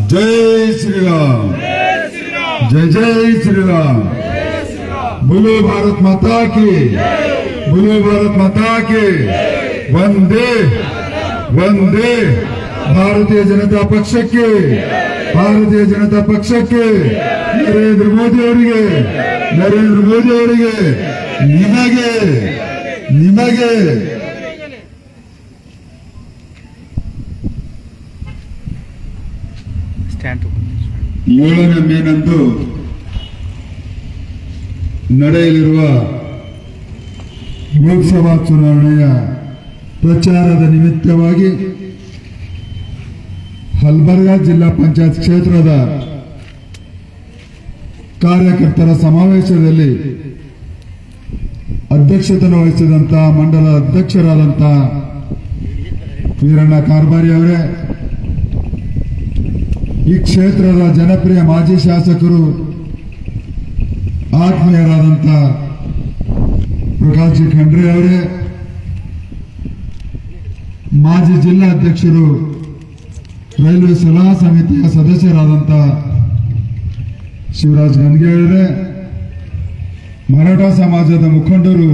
ಜೈ ಶ್ರೀರಾಮ್ ಜೈ ಜೈ ಶ್ರೀರಾಮ್ बोलो भारत माता की बोलो भारत माता की वंदे वंदे ಭಾರತೀಯ ಜನತಾ ಪಕ್ಷಕ್ಕೆ ಭಾರತೀಯ ಜನತಾ ಪಕ್ಷಕ್ಕೆ ನರೇಂದ್ರ ಮೋದಿ ಅವರಿಗೆ ನರೇಂದ್ರ ಮೋದಿ ಅವರಿಗೆ ನಿಮಗೆ ನಿಮಗೆ ಸ್ಟ್ಯಾಂಡ್ ಏಳನೇ ಮೇನಂದು ನಡೆಯಲಿರುವ ಲೋಕಸಭಾ ಚುನಾವಣೆಯ ಪ್ರಚಾರದ ನಿಮಿತ್ತವಾಗಿ ಹಲ್ಬರ್ಗಾ ಜಿಲ್ಲಾ ಪಂಚಾಯತ್ ಕ್ಷೇತ್ರದ ಕಾರ್ಯಕರ್ತರ ಸಮಾವೇಶದಲ್ಲಿ ಅಧ್ಯಕ್ಷತೆಯನ್ನು ವಹಿಸಿದಂತ ಮಂಡಲ ಅಧ್ಯಕ್ಷರಾದಂಥ ವೀರಣ್ಣ ಕಾರ್ಬಾರಿ ಅವರೇ ಈ ಕ್ಷೇತ್ರದ ಜನಪ್ರಿಯ ಮಾಜಿ ಶಾಸಕರು ಆತ್ಮೀಯರಾದಂಥ ಪ್ರಕಾಶ್ ಜಿ ಖಂಡ್ರೆ ಅವರೇ ಮಾಜಿ ಜಿಲ್ಲಾಧ್ಯಕ್ಷರು ರೈಲ್ವೆ ಸಲಹಾ ಸಮಿತಿಯ ಸದಸ್ಯರಾದಂಥ ಶಿವರಾಜ್ ಗನ್ಗೆ ಅವರೇ ಮರಾಠ ಸಮಾಜದ ಮುಖಂಡರು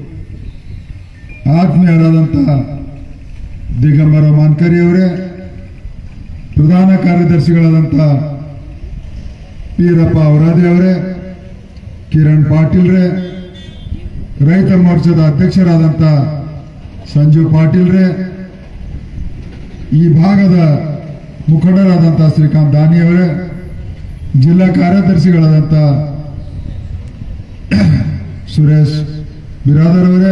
ಆತ್ಮೀಯರಾದಂಥ ದಿಗಂಬರ ಮಾನ್ಕರಿ ಅವರೇ ಪ್ರಧಾನ ಕಾರ್ಯದರ್ಶಿಗಳಾದಂಥ ವೀರಪ್ಪ ಅವರಾದಿ ಅವರೇ ಕಿರಣ್ ಪಾಟೀಲ್ರೇ ರೈತ ಮೋರ್ಚಾದ ಅಧ್ಯಕ್ಷರಾದಂಥ ಸಂಜು ಪಾಟೀಲ್ರೇ ಈ ಭಾಗದ ಮುಖಂಡರಾದಂಥ ಶ್ರೀಕಾಂತ್ ದಾನಿ ಅವರೇ ಜಿಲ್ಲಾ ಕಾರ್ಯದರ್ಶಿಗಳಾದಂಥ ಸುರೇಶ್ ಬಿರಾದರ್ ಅವರೇ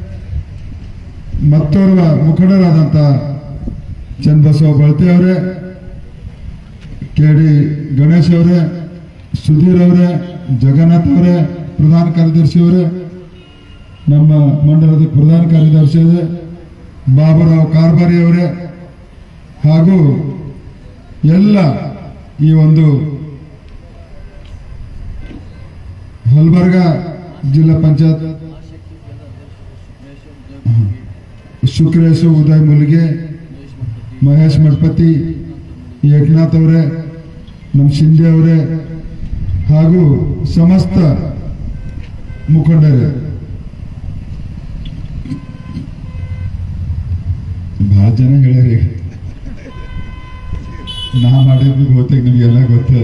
ಮತ್ತೋರ್ವ ಮುಖಂಡರಾದಂಥ ಚನ್ನಬಸವ ಬಳತಿ ಅವರೇ ಕೆ ಡಿ ಗಣೇಶ್ ಅವರೇ ಸುಧೀರ್ ಅವರೇ ಜಗನ್ನಾಥ್ ಅವರೇ ಪ್ರಧಾನ ಕಾರ್ಯದರ್ಶಿ ಅವರೇ ನಮ್ಮ ಮಂಡಲದ ಪ್ರಧಾನ ಕಾರ್ಯದರ್ಶಿ ಅವರೇ ಬಾಬುರಾವ್ ಕಾರ್ಬಾರಿ ಅವರೇ ಹಾಗೂ ಎಲ್ಲ ಈ ಒಂದು ಹಲ್ಬರ್ಗ ಜಿಲ್ಲಾ ಪಂಚಾಯತ್ ಶುಕ್ರೇಶು ಉದಯ್ ಮುಲ್ಗೆ ಮಹೇಶ್ ಮಠಪತಿ ಏಕನಾಥ್ ಅವರೇ ನಮ್ಮ ಶಿಂದೆ ಅವರೇ ಹಾಗೂ ಸಮಸ್ತ ಮುಖಂಡರೇ ಬಹಳ ಜನ ಹೇಳ್ಯಾರಿ ನಾ ಮಾಡಿದ್ದು ಬಹುತೇಕ ನಿಮಗೆಲ್ಲ ಗೊತ್ತದ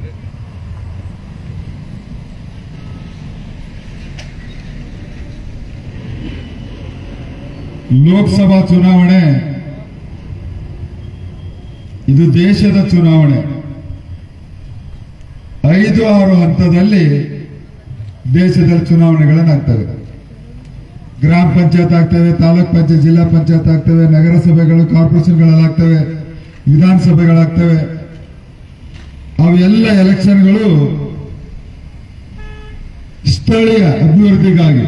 ಲೋಕಸಭಾ ಚುನಾವಣೆ ಇದು ದೇಶದ ಚುನಾವಣೆ ಐದು ಆರು ಹಂತದಲ್ಲಿ ದೇಶದಲ್ಲಿ ಚುನಾವಣೆಗಳನ್ನಾಗ್ತವೆ ಗ್ರಾಮ ಪಂಚಾಯತ್ ಆಗ್ತವೆ ತಾಲೂಕ್ ಪಂಚಾಯತ್ ಜಿಲ್ಲಾ ಪಂಚಾಯತ್ ಆಗ್ತವೆ ನಗರಸಭೆಗಳು ಕಾರ್ಪೊರೇಷನ್ಗಳಲ್ಲಾಗ್ತವೆ ವಿಧಾನಸಭೆಗಳಾಗ್ತವೆ ಅವೆಲ್ಲ ಎಲೆಕ್ಷನ್ಗಳು ಸ್ಥಳೀಯ ಅಭಿವೃದ್ಧಿಗಾಗಿ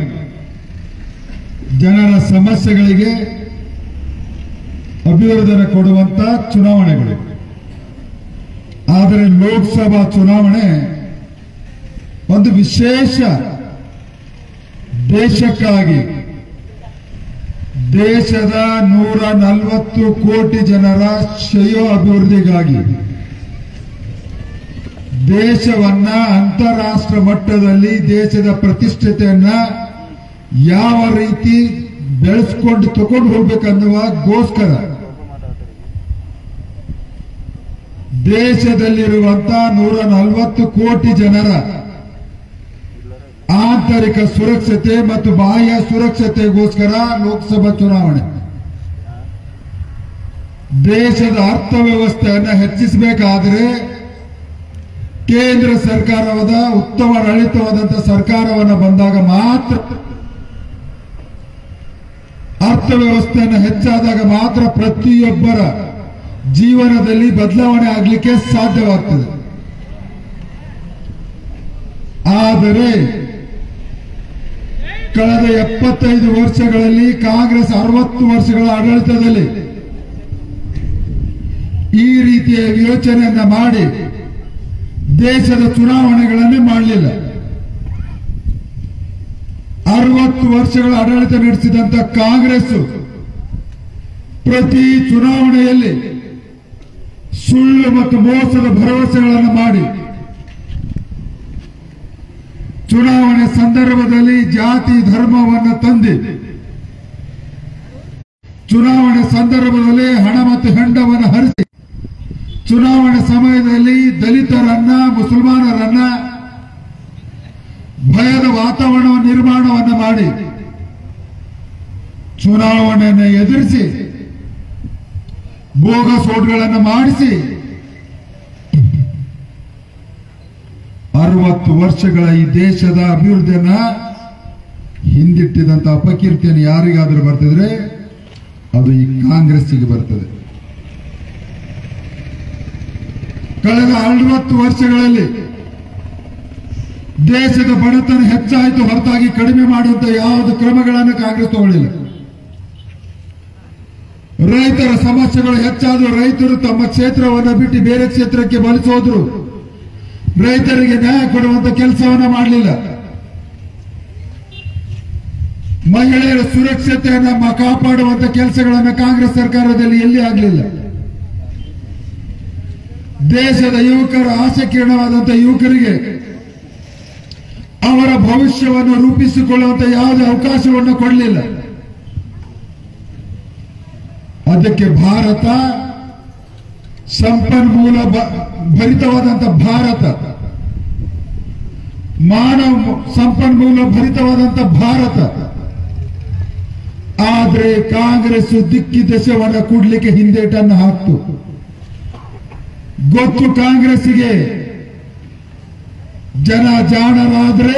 ಜನರ ಸಮಸ್ಯೆಗಳಿಗೆ ಅಭಿವೃದ್ಧಿಯನ್ನು ಕೊಡುವಂತ ಚುನಾವಣೆಗಳು ಆದರೆ ಲೋಕಸಭಾ ಚುನಾವಣೆ ಒಂದು ವಿಶೇಷ ದೇಶಕ್ಕಾಗಿ ದೇಶದ ನೂರ ನಲವತ್ತು ಕೋಟಿ ಜನರ ಶ್ರೇಯೋ ಅಭಿವೃದ್ಧಿಗಾಗಿ ದೇಶವನ್ನ ಅಂತಾರಾಷ್ಟ್ರ ಮಟ್ಟದಲ್ಲಿ ದೇಶದ ಪ್ರತಿಷ್ಠತೆಯನ್ನ ಯಾವ ರೀತಿ ಬೆಳೆಸ್ಕೊಂಡು ತಗೊಂಡು ಹೋಗ್ಬೇಕನ್ನುವ ಗೋಸ್ಕರ ದೇಶದಲ್ಲಿರುವಂತಹ ನೂರ ನಲವತ್ತು ಕೋಟಿ ಜನರ ಆಂತರಿಕ ಸುರಕ್ಷತೆ ಮತ್ತು ಬಾಹ್ಯ ಸುರಕ್ಷತೆಗೋಸ್ಕರ ಲೋಕಸಭಾ ಚುನಾವಣೆ ದೇಶದ ಅರ್ಥವ್ಯವಸ್ಥೆಯನ್ನು ಹೆಚ್ಚಿಸಬೇಕಾದರೆ ಕೇಂದ್ರ ಸರ್ಕಾರವಾದ ಉತ್ತಮ ಆಡಳಿತವಾದಂತಹ ಸರ್ಕಾರವನ್ನು ಬಂದಾಗ ಮಾತ್ರ ಅರ್ಥವ್ಯವಸ್ಥೆಯನ್ನು ಹೆಚ್ಚಾದಾಗ ಮಾತ್ರ ಪ್ರತಿಯೊಬ್ಬರ ಜೀವನದಲ್ಲಿ ಬದಲಾವಣೆ ಆಗಲಿಕ್ಕೆ ಸಾಧ್ಯವಾಗ್ತದೆ ಆದರೆ ಕಳೆದ ಎಪ್ಪತ್ತೈದು ವರ್ಷಗಳಲ್ಲಿ ಕಾಂಗ್ರೆಸ್ ಅರವತ್ತು ವರ್ಷಗಳ ಆಡಳಿತದಲ್ಲಿ ಈ ರೀತಿಯ ಯೋಚನೆಯನ್ನ ಮಾಡಿ ದೇಶದ ಚುನಾವಣೆಗಳನ್ನೇ ಮಾಡಲಿಲ್ಲ ಅರವತ್ತು ವರ್ಷಗಳ ಆಡಳಿತ ನಡೆಸಿದಂತ ಕಾಂಗ್ರೆಸ್ ಪ್ರತಿ ಚುನಾವಣೆಯಲ್ಲಿ ಸುಳ್ಳು ಮತ್ತು ಮೋಸದ ಭರವಸೆಗಳನ್ನು ಮಾಡಿ ಚುನಾವಣೆ ಸಂದರ್ಭದಲ್ಲಿ ಜಾತಿ ಧರ್ಮವನ್ನು ತಂದು ಚುನಾವಣೆ ಸಂದರ್ಭದಲ್ಲಿ ಹಣ ಮತ್ತು ಹೆಂಡವನ್ನು ಹರಿಸಿ ಚುನಾವಣೆ ಸಮಯದಲ್ಲಿ ದಲಿತರನ್ನ ಮುಸಲ್ಮಾನರನ್ನ ಭಯದ ವಾತಾವರಣ ನಿರ್ಮಾಣವನ್ನು ಮಾಡಿ ಚುನಾವಣೆಯನ್ನು ಎದುರಿಸಿ ಬೋಗಸ್ ಓಟ್ಗಳನ್ನು ಮಾಡಿಸಿ ಅರವತ್ತು ವರ್ಷಗಳ ಈ ದೇಶದ ಅಭಿವೃದ್ಧಿಯನ್ನ ಹಿಂದಿಟ್ಟಿದಂತ ಅಪಕೀರ್ತಿಯನ್ನು ಯಾರಿಗಾದರೂ ಬರ್ತಿದ್ರೆ ಅದು ಈ ಕಾಂಗ್ರೆಸ್ಸಿಗೆ ಬರ್ತದೆ ಕಳೆದ ಅರವತ್ತು ವರ್ಷಗಳಲ್ಲಿ ದೇಶದ ಬಡತನ ಹೆಚ್ಚಾಯಿತು ಹೊರತಾಗಿ ಕಡಿಮೆ ಮಾಡುವಂತ ಯಾವುದು ಕ್ರಮಗಳನ್ನು ಕಾಂಗ್ರೆಸ್ ತಗೊಳ್ಳಿಲ್ಲ ರೈತರ ಸಮಸ್ಯೆಗಳು ಹೆಚ್ಚಾದ್ರು ರೈತರು ತಮ್ಮ ಕ್ಷೇತ್ರವನ್ನು ಬಿಟ್ಟು ಬೇರೆ ಕ್ಷೇತ್ರಕ್ಕೆ ಬಲಿಸೋದ್ರು ರೈತರಿಗೆ ನ್ಯಾಯ ಕೊಡುವಂತ ಕೆಲಸವನ್ನ ಮಾಡಲಿಲ್ಲ ಮಹಿಳೆಯರ ಸುರಕ್ಷತೆಯನ್ನ ಮ- ಕಾಪಾಡುವಂತ ಕೆಲಸಗಳನ್ನು ಕಾಂಗ್ರೆಸ್ ಸರ್ಕಾರದಲ್ಲಿ ಎಲ್ಲಿ ಆಗಲಿಲ್ಲ ದೇಶದ ಯುವಕರ ಆಶಾಕಿರಣವಾದಂತ ಯುವಕರಿಗೆ ಅವರ ಭವಿಷ್ಯವನ್ನು ರೂಪಿಸಿಕೊಳ್ಳುವಂತ ಯಾವುದೇ ಅವಕಾಶವನ್ನು ಕೊಡಲಿಲ್ಲ ಅದಕ್ಕೆ ಭಾರತ ಸಂಪನ್ಮೂಲ ಬ- ಭರಿತವಾದಂತ ಭಾರತ ಮಾನವ ಸಂಪನ್ಮೂಲ ಭರಿತವಾದಂತ ಭಾರತ ಆದ್ರೆ ಕಾಂಗ್ರೆಸ್ ದಿಕ್ಕಿ ದಶವನ್ನ ಕೂಡ್ಲಿಕ್ಕೆ ಹಿಂದೇಟನ್ನು ಹಾಕ್ತು ಗೊತ್ತು ಕಾಂಗ್ರೆಸ್ಸಿಗೆ ಜನ ಜಾಣರಾದ್ರೆ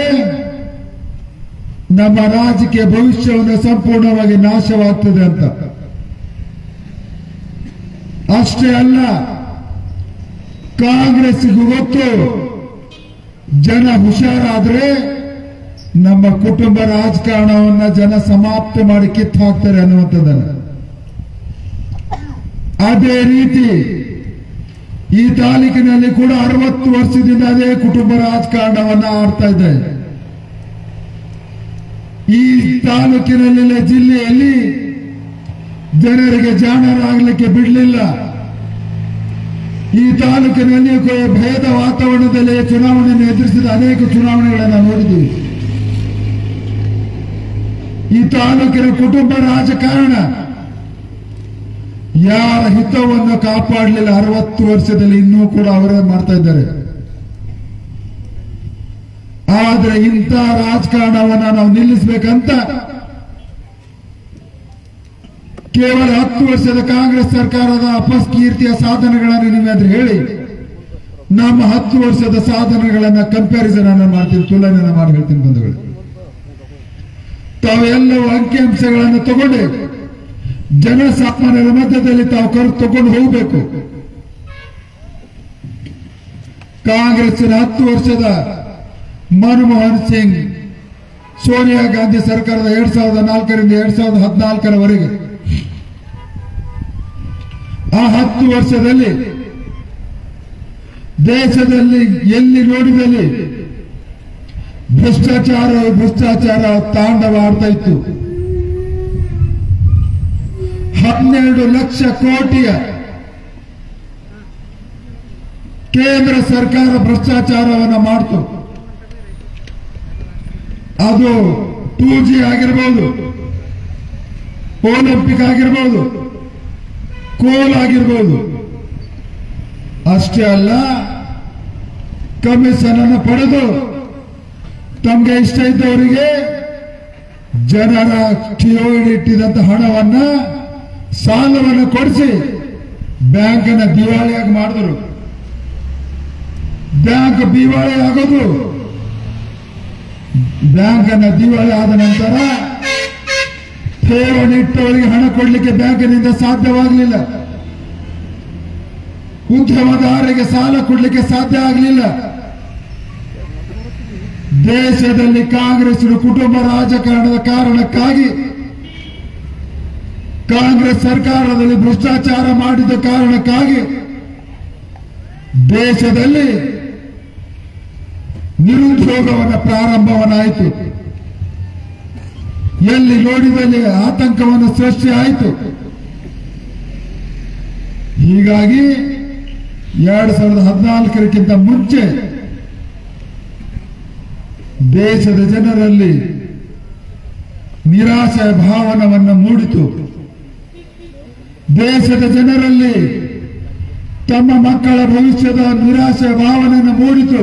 ನಮ್ಮ ರಾಜಕೀಯ ಭವಿಷ್ಯವನ್ನು ಸಂಪೂರ್ಣವಾಗಿ ನಾಶವಾಗ್ತದೆ ಅಂತ ಅಷ್ಟೇ ಅಲ್ಲ ಕಾಂಗ್ರೆಸ್ಸಿಗೂ ಗೊತ್ತು ಜನ ಹುಷಾರಾದ್ರೆ ನಮ್ಮ ಕುಟುಂಬ ರಾಜಕಾರಣವನ್ನ ಜನ ಸಮಾಪ್ತ ಮಾಡಿ ಕಿತ್ತು ಹಾಕ್ತಾರೆ ಅನ್ನುವಂಥದ್ದನ್ನ ಅದೇ ರೀತಿ ಈ ತಾಲೂಕಿನಲ್ಲಿ ಕೂಡ ಅರವತ್ತು ವರ್ಷದಿಂದ ಅದೇ ಕುಟುಂಬ ರಾಜಕಾರಣವನ್ನ ಆಡ್ತಾ ಇದೆ ಈ ತಾಲೂಕಿನಲ್ಲಿ ಜಿಲ್ಲೆಯಲ್ಲಿ ಜನರಿಗೆ ಜಾಣರಾಗಲಿಕ್ಕೆ ಬಿಡಲಿಲ್ಲ ಈ ತಾಲೂಕಿನಲ್ಲಿ ಕೊ- ಭಯದ ವಾತಾವರಣದಲ್ಲಿ ಚುನಾವಣೆಯನ್ನು ಎದುರಿಸಿದ ಅನೇಕ ಚುನಾವಣೆಗಳನ್ನು ನೋಡಿದ್ದೀವಿ ಈ ತಾಲೂಕಿನ ಕುಟುಂಬ ರಾಜಕಾರಣ ಯಾರ ಹಿತವನ್ನು ಕಾಪಾಡಲಿಲ್ಲ ಅರವತ್ತು ವರ್ಷದಲ್ಲಿ ಇನ್ನೂ ಕೂಡ ಅವರೇ ಮಾಡ್ತಾ ಇದ್ದಾರೆ ಆದ್ರೆ ಇಂಥ ರಾಜಕಾರಣವನ್ನ ನಾವು ನಿಲ್ಲಿಸಬೇಕಂತ ಕೇವಲ ಹತ್ತು ವರ್ಷದ ಕಾಂಗ್ರೆಸ್ ಸರ್ಕಾರದ ಅಪಕೀರ್ತಿಯ ಸಾಧನೆಗಳನ್ನು ನೀವಾದ್ರೆ ಹೇಳಿ ನಮ್ಮ ಹತ್ತು ವರ್ಷದ ಸಾಧನೆಗಳನ್ನ ಕಂಪ್ಯಾರಿಸನ್ ಅನ್ನ ಮಾಡ್ತೀನಿ ತುಲನೆ ಮಾಡಿ ಹೇಳ್ತೀನಿ ಬಂಧುಗಳು ತಾವೆಲ್ಲವೂ ಅಂಕಿಅಂಶಗಳನ್ನು ತಗೊಂಡು ಜನಸಾಮಾನ್ಯರ ಮಧ್ಯದಲ್ಲಿ ತಾವು ಕರು ತಗೊಂಡು ಹೋಗಬೇಕು ಕಾಂಗ್ರೆಸ್ಸಿನ ಹತ್ತು ವರ್ಷದ ಮನಮೋಹನ್ ಸಿಂಗ್ ಸೋನಿಯಾ ಗಾಂಧಿ ಸರ್ಕಾರದ ಎರಡ್ ಸಾವಿರದ ನಾಲ್ಕರಿಂದ ಎರಡ್ ಸಾವಿರದ ಹದಿನಾಲ್ಕರವರೆಗೆ ಆ ಹತ್ತು ವರ್ಷದಲ್ಲಿ ದೇಶದಲ್ಲಿ ಎಲ್ಲಿ ನೋಡಿದಲ್ಲಿ ಭ್ರಷ್ಟಾಚಾರ ಭ್ರಷ್ಟಾಚಾರ ತಾಂಡವಾಡ್ತಾ ಇತ್ತು ಹನ್ನೆರಡು ಲಕ್ಷ ಕೋಟಿಯ ಕೇಂದ್ರ ಸರ್ಕಾರ ಭ್ರಷ್ಟಾಚಾರವನ್ನು ಮಾಡ್ತು ಅದು ಟೂ ಜಿ ಆಗಿರ್ಬೋದು ಒಲಿಂಪಿಕ್ ಆಗಿರ್ಬೋದು ಕೋಲ್ ಆಗಿರ್ಬೋದು ಅಷ್ಟೇ ಅಲ್ಲ ಕಮಿಷನ್ ಅನ್ನು ಪಡೆದು ತಮಗೆ ಇಷ್ಟ ಇದ್ದವರಿಗೆ ಜನರ ಠಿಯೋಡಿ ಇಟ್ಟಿದಂತ ಹಣವನ್ನ ಸಾಲವನ್ನು ಕೊಡಿಸಿ ಬ್ಯಾಂಕನ್ನ ದಿವಾಳಿಯಾಗಿ ಮಾಡಿದ್ರು ಬ್ಯಾಂಕ್ ದಿವಾಳಿ ಆಗೋದು ಬ್ಯಾಂಕನ್ನ ದಿವಾಳಿ ಆದ ನಂತರ ಠೇವಣಿ ಇಟ್ಟವರಿಗೆ ಹಣ ಕೊಡಲಿಕ್ಕೆ ಬ್ಯಾಂಕಿನಿಂದ ಸಾಧ್ಯವಾಗಲಿಲ್ಲ ಉದ್ಯಮದಾರರಿಗೆ ಸಾಲ ಕೊಡಲಿಕ್ಕೆ ಸಾಧ್ಯ ಆಗಲಿಲ್ಲ ದೇಶದಲ್ಲಿ ಕಾಂಗ್ರೆಸ್ ಕುಟುಂಬ ರಾಜಕಾರಣದ ಕಾರಣಕ್ಕಾಗಿ ಕಾಂಗ್ರೆಸ್ ಸರ್ಕಾರದಲ್ಲಿ ಭ್ರಷ್ಟಾಚಾರ ಮಾಡಿದ ಕಾರಣಕ್ಕಾಗಿ ದೇಶದಲ್ಲಿ ನಿರುದ್ಯೋಗವನ್ನ ಪ್ರಾರಂಭವನ್ನಾಯಿತು ಎಲ್ಲಿ ನೋಡಿದಲ್ಲಿ ಆತಂಕವನ್ನು ಸೃಷ್ಟಿ ಆಯಿತು ಹೀಗಾಗಿ ಎರಡ್ ಸಾವಿರದ ಹದಿನಾಲ್ಕರಕ್ಕಿಂತ ಮುಂಚೆ ದೇಶದ ಜನರಲ್ಲಿ ನಿರಾಶೆಯ ಭಾವನವನ್ನು ಮೂಡಿತು ದೇಶದ ಜನರಲ್ಲಿ ತಮ್ಮ ಮಕ್ಕಳ ಭವಿಷ್ಯದ ನಿರಾಶೆಯ ಭಾವನೆಯನ್ನು ಮೂಡಿತು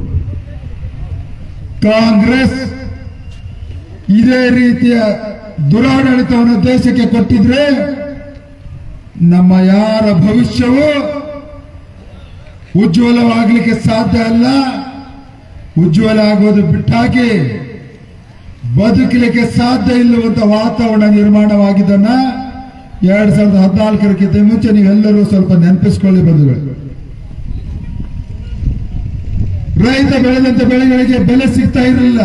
ಕಾಂಗ್ರೆಸ್ ಇದೇ ರೀತಿಯ ದುರಾಡಳಿತವನ್ನು ದೇಶಕ್ಕೆ ಕೊಟ್ಟಿದ್ರೆ ನಮ್ಮ ಯಾರ ಭವಿಷ್ಯವು ಉಜ್ವಲವಾಗಲಿಕ್ಕೆ ಸಾಧ್ಯ ಅಲ್ಲ ಉಜ್ವಲ ಆಗೋದು ಬಿಟ್ಟಾಕಿ ಬದುಕಲಿಕ್ಕೆ ಸಾಧ್ಯ ಇಲ್ಲವಂತ ವಾತಾವರಣ ನಿರ್ಮಾಣವಾಗಿದ್ದನ್ನ ಎರಡ್ ಸಾವಿರದ ಹದಿನಾಲ್ಕರಕ್ಕಿಂತ ಮುಂಚೆ ನೀವೆಲ್ಲರೂ ಸ್ವಲ್ಪ ನೆನಪಿಸ್ಕೊಳ್ಳಿ ಬಂಧುಗಳು ರೈತ ಬೆಳೆದಂತ ಬೆಳೆಗಳಿಗೆ ಬೆಲೆ ಸಿಗ್ತಾ ಇರಲಿಲ್ಲ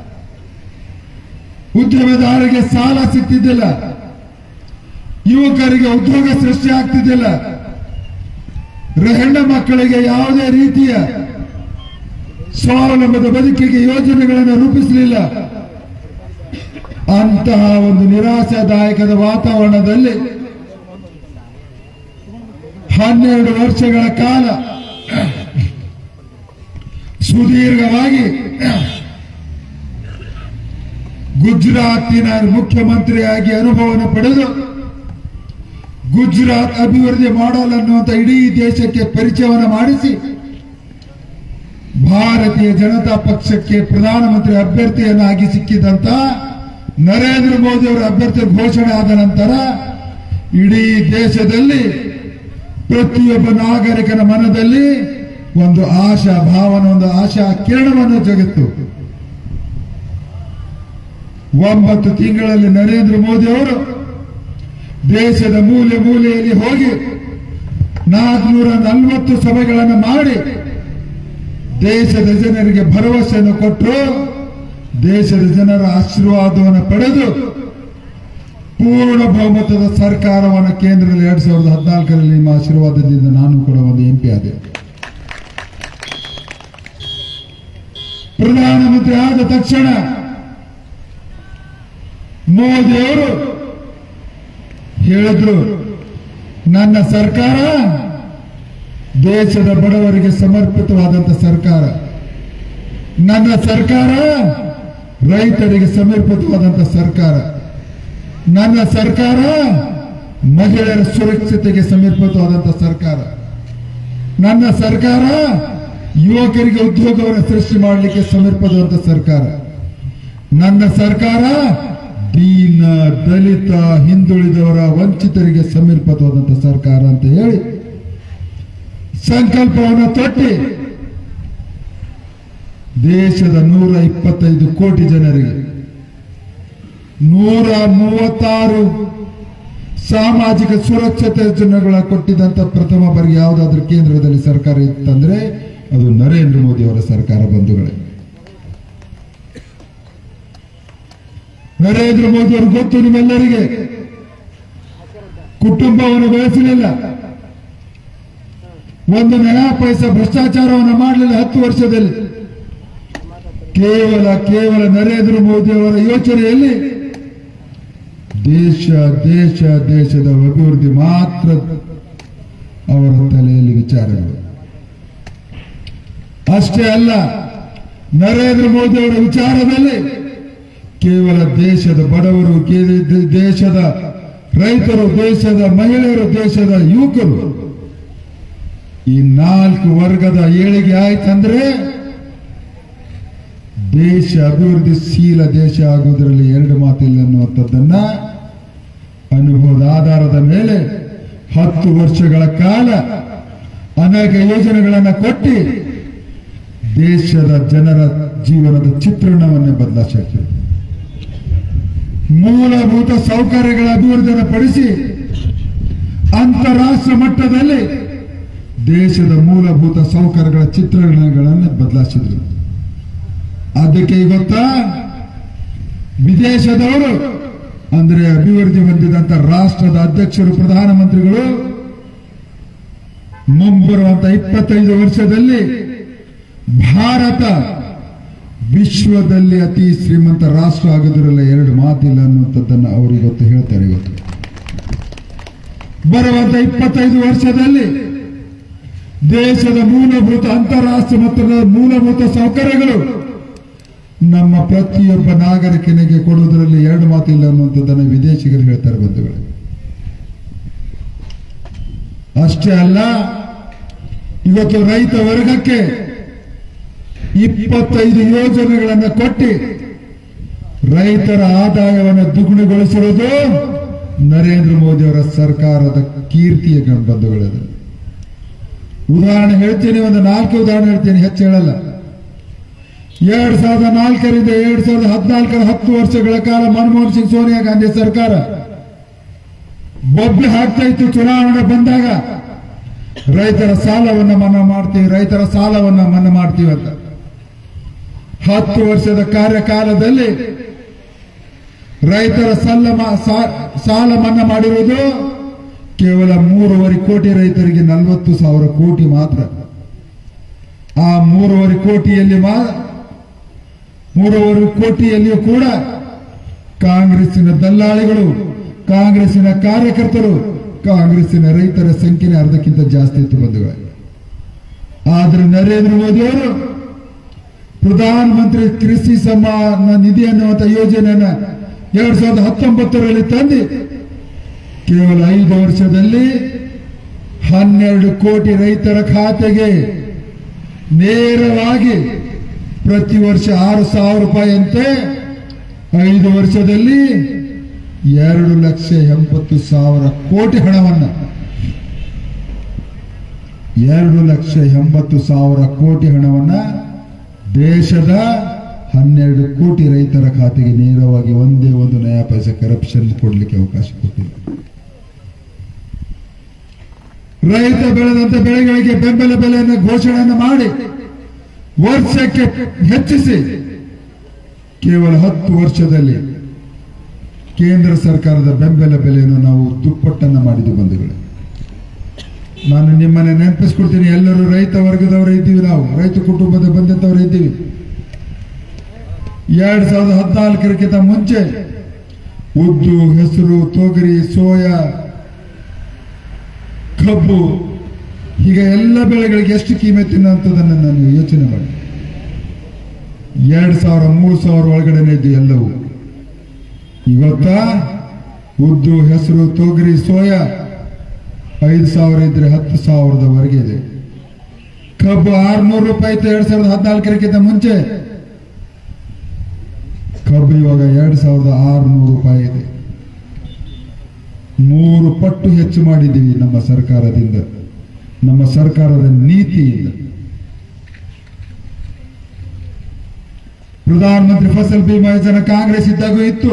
ಉದ್ಯಮದಾರರಿಗೆ ಸಾಲ ಸಿಗ್ತಿದ್ದಿಲ್ಲ ಯುವಕರಿಗೆ ಉದ್ಯೋಗ ಸೃಷ್ಟಿ ಆಗ್ತಿದ್ದಿಲ್ಲ ಹೆಣ್ಣು ಮಕ್ಕಳಿಗೆ ಯಾವುದೇ ರೀತಿಯ ಸ್ವಾವಲಂಬದ ಬದುಕಿಗೆ ಯೋಜನೆಗಳನ್ನು ರೂಪಿಸಲಿಲ್ಲ ಅಂತಹ ಒಂದು ನಿರಾಶಾದಾಯಕದ ವಾತಾವರಣದಲ್ಲಿ ಹನ್ನೆರಡು ವರ್ಷಗಳ ಕಾಲ ಸುದೀರ್ಘವಾಗಿ ಗುಜರಾತಿನ ಮುಖ್ಯಮಂತ್ರಿಯಾಗಿ ಅನುಭವವನ್ನು ಪಡೆದು ಗುಜರಾತ್ ಅಭಿವೃದ್ಧಿ ಮಾಡಲ್ ಅನ್ನುವಂಥ ಇಡೀ ದೇಶಕ್ಕೆ ಪರಿಚಯವನ್ನು ಮಾಡಿಸಿ ಭಾರತೀಯ ಜನತಾ ಪಕ್ಷಕ್ಕೆ ಪ್ರಧಾನಮಂತ್ರಿ ಅಭ್ಯರ್ಥಿಯನ್ನಾಗಿ ಸಿಕ್ಕಿದಂತ ನರೇಂದ್ರ ಮೋದಿ ಅವರ ಅಭ್ಯರ್ಥಿ ಘೋಷಣೆ ಆದ ನಂತರ ಇಡೀ ದೇಶದಲ್ಲಿ ಪ್ರತಿಯೊಬ್ಬ ನಾಗರಿಕನ ಮನದಲ್ಲಿ ಒಂದು ಆಶಾ ಭಾವನೆ ಒಂದು ಆಶಾ ಕಿರಣವನ್ನು ಜಗತ್ತು ಒಂಬತ್ತು ತಿಂಗಳಲ್ಲಿ ನರೇಂದ್ರ ಮೋದಿ ಅವರು ದೇಶದ ಮೂಲೆ ಮೂಲೆಯಲ್ಲಿ ಹೋಗಿ ನಾಲ್ಕುನೂರ ನಲವತ್ತು ಸಭೆಗಳನ್ನು ಮಾಡಿ ದೇಶದ ಜನರಿಗೆ ಭರವಸೆಯನ್ನು ಕೊಟ್ಟರು ದೇಶದ ಜನರ ಆಶೀರ್ವಾದವನ್ನು ಪಡೆದು ಪೂರ್ಣ ಬಹುಮತದ ಸರ್ಕಾರವನ್ನು ಕೇಂದ್ರದಲ್ಲಿ ಎರಡ್ ಸಾವಿರದ ಹದಿನಾಲ್ಕರಲ್ಲಿ ನಿಮ್ಮ ಆಶೀರ್ವಾದದಿಂದ ನಾನು ಕೂಡ ಒಂದು ಎಂಪಿ ಆದೆ ಪ್ರಧಾನಮಂತ್ರಿ ಆದ ತಕ್ಷಣ ಮೋದಿ ಅವರು ಹೇಳಿದ್ರು ನನ್ನ ಸರ್ಕಾರ ದೇಶದ ಬಡವರಿಗೆ ಸಮರ್ಪಿತವಾದಂತ ಸರ್ಕಾರ ನನ್ನ ಸರ್ಕಾರ ರೈತರಿಗೆ ಸಮರ್ಪಿತವಾದಂತ ಸರ್ಕಾರ ನನ್ನ ಸರ್ಕಾರ ಮಹಿಳೆಯರ ಸುರಕ್ಷತೆಗೆ ಸಮರ್ಪಿತವಾದಂತ ಸರ್ಕಾರ ನನ್ನ ಸರ್ಕಾರ ಯುವಕರಿಗೆ ಉದ್ಯೋಗವನ್ನು ಸೃಷ್ಟಿ ಮಾಡಲಿಕ್ಕೆ ಸಮರ್ಪಿತವಾದಂತ ಸರ್ಕಾರ ನನ್ನ ಸರ್ಕಾರ ದೀನ ದಲಿತ ಹಿಂದುಳಿದವರ ವಂಚಿತರಿಗೆ ಸಮರ್ಪಿತವಾದಂತ ಸರ್ಕಾರ ಅಂತ ಹೇಳಿ ಸಂಕಲ್ಪವನ್ನು ತೊಟ್ಟಿ ದೇಶದ ನೂರ ಇಪ್ಪತ್ತೈದು ಕೋಟಿ ಜನರಿಗೆ ನೂರ ಮೂವತ್ತಾರು ಸಾಮಾಜಿಕ ಸುರಕ್ಷತೆ ಯೋಜನೆಗಳ ಕೊಟ್ಟಿದ್ದಂತ ಪ್ರಥಮ ಬಾರಿಗೆ ಯಾವುದಾದ್ರೂ ಕೇಂದ್ರದಲ್ಲಿ ಸರ್ಕಾರ ಇತ್ತಂದ್ರೆ ಅದು ನರೇಂದ್ರ ಮೋದಿ ಅವರ ಸರ್ಕಾರ ಬಂಧುಗಳೇ ನರೇಂದ್ರ ಮೋದಿ ಅವರು ಗೊತ್ತು ನಿಮ್ಮೆಲ್ಲರಿಗೆ ಕುಟುಂಬವನ್ನು ಬೆಳೆಸಲಿಲ್ಲ ಒಂದು ನಯಾ ಪೈಸಾ ಭ್ರಷ್ಟಾಚಾರವನ್ನು ಮಾಡಲಿಲ್ಲ ಹತ್ತು ವರ್ಷದಲ್ಲಿ ಕೇವಲ ಕೇವಲ ನರೇಂದ್ರ ಮೋದಿ ಅವರ ಯೋಚನೆಯಲ್ಲಿ ದೇಶ ದೇಶ ದೇಶದ ಅಭಿವೃದ್ಧಿ ಮಾತ್ರ ಅವರ ತಲೆಯಲ್ಲಿ ವಿಚಾರಗಳು ಅಷ್ಟೇ ಅಲ್ಲ ನರೇಂದ್ರ ಮೋದಿ ಅವರ ವಿಚಾರದಲ್ಲಿ ಕೇವಲ ದೇಶದ ಬಡವರು ಕೆ- ದೇ- ದೇಶದ ರೈತರು ದೇಶದ ಮಹಿಳೆಯರು ದೇಶದ ಯುವಕರು ಈ ನಾಲ್ಕು ವರ್ಗದ ಏಳಿಗೆ ಆಯ್ತಂದ್ರೆ ದೇಶ ಅಭಿವೃದ್ಧಿಶೀಲ ದೇಶ ಆಗುವುದರಲ್ಲಿ ಎರಡು ಮಾತಿಲ್ಲ ಅನ್ನುವಂಥದ್ದನ್ನ ಅನುಭವದ ಆಧಾರದ ಮೇಲೆ ಹತ್ತು ವರ್ಷಗಳ ಕಾಲ ಅನೇಕ ಯೋಜನೆಗಳನ್ನು ಕೊಟ್ಟು ದೇಶದ ಜನರ ಜೀವನದ ಚಿತ್ರಣವನ್ನೇ ಬದಲಾಯಿಸಿದೆ ಮೂಲಭೂತ ಸೌಕರ್ಯಗಳ ಅಭಿವೃದ್ಧಿಯನ್ನು ಪಡಿಸಿ ಅಂತಾರಾಷ್ಟ್ರ ಮಟ್ಟದಲ್ಲಿ ದೇಶದ ಮೂಲಭೂತ ಸೌಕರ್ಯಗಳ ಚಿತ್ರಣಗಳನ್ನು ಬದಲಾಯಿಸಿದ್ರು ಅದಕ್ಕೆ ಗೊತ್ತಾ ವಿದೇಶದವರು ಅಂದ್ರೆ ಅಭಿವೃದ್ಧಿ ಹೊಂದಿದಂತ ರಾಷ್ಟ್ರದ ಅಧ್ಯಕ್ಷರು ಪ್ರಧಾನಮಂತ್ರಿಗಳು ಮುಂಬರುವಂತ ಇಪ್ಪತ್ತೈದು ವರ್ಷದಲ್ಲಿ ಭಾರತ ವಿಶ್ವದಲ್ಲಿ ಅತಿ ಶ್ರೀಮಂತ ರಾಷ್ಟ್ರ ಆಗೋದ್ರಲ್ಲ ಎರಡು ಮಾತಿಲ್ಲ ಅನ್ನುವಂಥದ್ದನ್ನ ಅವರು ಇವತ್ತು ಹೇಳ್ತಾರೆ ಇವತ್ತು ಬರುವಂತ ಇಪ್ಪತ್ತೈದು ವರ್ಷದಲ್ಲಿ ದೇಶದ ಮೂಲಭೂತ ಅಂತಾರಾಷ್ಟ್ರೀಯ ಮಟ್ಟದ ಮೂಲಭೂತ ಸೌಕರ್ಯಗಳು ನಮ್ಮ ಪ್ರತಿಯೊಬ್ಬ ನಾಗರಿಕನಿಗೆ ಕೊಡುವುದರಲ್ಲಿ ಎರಡು ಮಾತಿಲ್ಲ ಅನ್ನುವಂಥದ್ದನ್ನು ವಿದೇಶಿಗರು ಹೇಳ್ತಾರೆ ಬಂಧುಗಳು ಅಷ್ಟೇ ಅಲ್ಲ ಇವತ್ತು ರೈತ ವರ್ಗಕ್ಕೆ ಇಪ್ಪತ್ತೈದು ಯೋಜನೆಗಳನ್ನು ಕೊಟ್ಟು ರೈತರ ಆದಾಯವನ್ನು ದ್ವಿಗುಣಗೊಳಿಸಿರುವುದು ನರೇಂದ್ರ ಮೋದಿ ಅವರ ಸರ್ಕಾರದ ಕೀರ್ತಿಯ ಬಂಧುಗಳದು ಉದಾಹರಣೆ ಹೇಳ್ತೀನಿ ಒಂದು ನಾಲ್ಕು ಉದಾಹರಣೆ ಹೇಳ್ತೀನಿ ಹೆಚ್ಚು ಹೇಳಲ್ಲ ಎರಡ್ ಸಾವಿರದ ನಾಲ್ಕರಿಂದ ಎರಡ್ ಸಾವಿರದ ಹದಿನಾಲ್ಕರ ಹತ್ತು ವರ್ಷಗಳ ಕಾಲ ಮನಮೋಹನ್ ಸಿಂಗ್ ಸೋನಿಯಾ ಗಾಂಧಿ ಸರ್ಕಾರ ಬೊಬ್ಬೆ ಹಾಕ್ತಾ ಇತ್ತು ಚುನಾವಣೆ ಬಂದಾಗ ರೈತರ ಸಾಲವನ್ನ ಮನ್ನಾ ಮಾಡ್ತೀವಿ ರೈತರ ಸಾಲವನ್ನ ಮನ್ನಾ ಮಾಡ್ತೀವಿ ಅಂತ ಹತ್ತು ವರ್ಷದ ಕಾರ್ಯಕಾಲದಲ್ಲಿ ರೈತರ ಸಾಲ ಮ- ಸಾ- ಸಾಲ ಮನ್ನಾ ಮಾಡಿರುವುದು ಕೇವಲ ಮೂರುವರೆ ಕೋಟಿ ರೈತರಿಗೆ ನಲವತ್ತು ಸಾವಿರ ಕೋಟಿ ಮಾತ್ರ ಆ ಮೂರುವರೆ ಕೋಟಿಯಲ್ಲಿ ಮಾ ಮೂರುವರೆ ಕೋಟಿಯಲ್ಲಿಯೂ ಕೂಡ ಕಾಂಗ್ರೆಸ್ಸಿನ ದಲ್ಲಾಳಿಗಳು ಕಾಂಗ್ರೆಸ್ಸಿನ ಕಾರ್ಯಕರ್ತರು ಕಾಂಗ್ರೆಸ್ಸಿನ ರೈತರ ಸಂಖ್ಯೆನೇ ಅರ್ಧಕ್ಕಿಂತ ಜಾಸ್ತಿ ಇತ್ತು ಬಂಧುಗಳೇ ಆದ್ರೆ ನರೇಂದ್ರ ಮೋದಿ ಅವರು ಪ್ರಧಾನ ಮಂತ್ರಿ ಕೃಷಿ ಸಮ್ಮಾನ ನಿಧಿ ಅನ್ನುವಂಥ ಯೋಜನೆಯನ್ನ ಎರಡ್ ಸಾವಿರದ ಹತ್ತೊಂಬತ್ತರಲ್ಲಿ ತಂದು ಕೇವಲ ಐದು ವರ್ಷದಲ್ಲಿ ಹನ್ನೆರಡು ಕೋಟಿ ರೈತರ ಖಾತೆಗೆ ನೇರವಾಗಿ ಪ್ರತಿ ವರ್ಷ ಆರು ಸಾವಿರ ರೂಪಾಯಿಯಂತೆ ಐದು ವರ್ಷದಲ್ಲಿ ಎರಡು ಲಕ್ಷ ಎಂಬತ್ತು ಸಾವಿರ ಕೋಟಿ ಹಣವನ್ನ ಎರಡು ಲಕ್ಷ ಎಂಬತ್ತು ಸಾವಿರ ಕೋಟಿ ಹಣವನ್ನ ದೇಶದ ಹನ್ನೆರಡು ಕೋಟಿ ರೈತರ ಖಾತೆಗೆ ನೇರವಾಗಿ ಒಂದೇ ಒಂದು ನಯಾ ಪೈಸೆ ಕರಪ್ಷನ್ ಕೊಡ್ಲಿಕ್ಕೆ ಅವಕಾಶ ಕೊಟ್ಟಿಲ್ಲ ರೈತ ಬೆಳೆದಂತ ಬೆಳೆಗಳಿಗೆ ಬೆಂಬಲ ಬೆಲೆಯನ್ನು ಘೋಷಣೆಯನ್ನು ಮಾಡಿ ವರ್ಷಕ್ಕೆ ಹೆಚ್ಚಿಸಿ ಕೇವಲ ಹತ್ತು ವರ್ಷದಲ್ಲಿ ಕೇಂದ್ರ ಸರ್ಕಾರದ ಬೆಂಬಲ ಬೆಲೆಯನ್ನು ನಾವು ದುಪ್ಪಟ್ಟನ್ನ ಮಾಡಿದ್ದು ಬಂಧುಗಳು ನಾನು ನಿಮ್ಮನ್ನ ನೆನಪಿಸ್ಕೊಡ್ತೀನಿ ಎಲ್ಲರೂ ರೈತ ವರ್ಗದವರು ಇದ್ದೀವಿ ನಾವು ರೈತ ಕುಟುಂಬದ ಬಂದಂತವರು ಇದ್ದೀವಿ ಎರಡ್ ಸಾವಿರದ ಹದಿನಾಲ್ಕರಕ್ಕಿಂತ ಮುಂಚೆ ಉದ್ದು ಹೆಸರು ತೊಗರಿ ಸೋಯಾ ಕಬ್ಬು ಹೀಗೆ ಎಲ್ಲ ಬೆಳೆಗಳಿಗೆ ಎಷ್ಟು ಕೀಮತ್ತಿನ ಅಂತದನ್ನು ನಾನು ಯೋಚನೆ ಮಾಡಿ ಎರಡ್ ಸಾವಿರ ಮೂರು ಸಾವಿರ ಒಳಗಡೆನೆ ಇದ್ದು ಎಲ್ಲವೂ ಇವತ್ತ ಉದ್ದು ಹೆಸರು ತೊಗರಿ ಸೋಯಾ ಐದು ಸಾವಿರ ಇದ್ರೆ ಹತ್ತು ಸಾವಿರದವರೆಗೆ ಇದೆ ಕಬ್ಬು ಆರ್ನೂರು ರೂಪಾಯಿ ಇತ್ತು ಎರಡ್ ಸಾವಿರದ ಹದಿನಾಲ್ಕರಕ್ಕಿಂತ ಮುಂಚೆ ಕಬ್ಬು ಇವಾಗ ಎರಡ್ ಸಾವಿರದ ಆರುನೂರು ರೂಪಾಯಿ ಇದೆ ಮೂರು ಪಟ್ಟು ಹೆಚ್ಚು ಮಾಡಿದ್ದೀವಿ ನಮ್ಮ ಸರ್ಕಾರದಿಂದ ನಮ್ಮ ಸರ್ಕಾರದ ನೀತಿಯಿಂದ ಪ್ರಧಾನಮಂತ್ರಿ ಫಸಲ್ ಬಿಮಾ ಯೋಜನೆ ಕಾಂಗ್ರೆಸ್ ಇದ್ದಾಗೂ ಇತ್ತು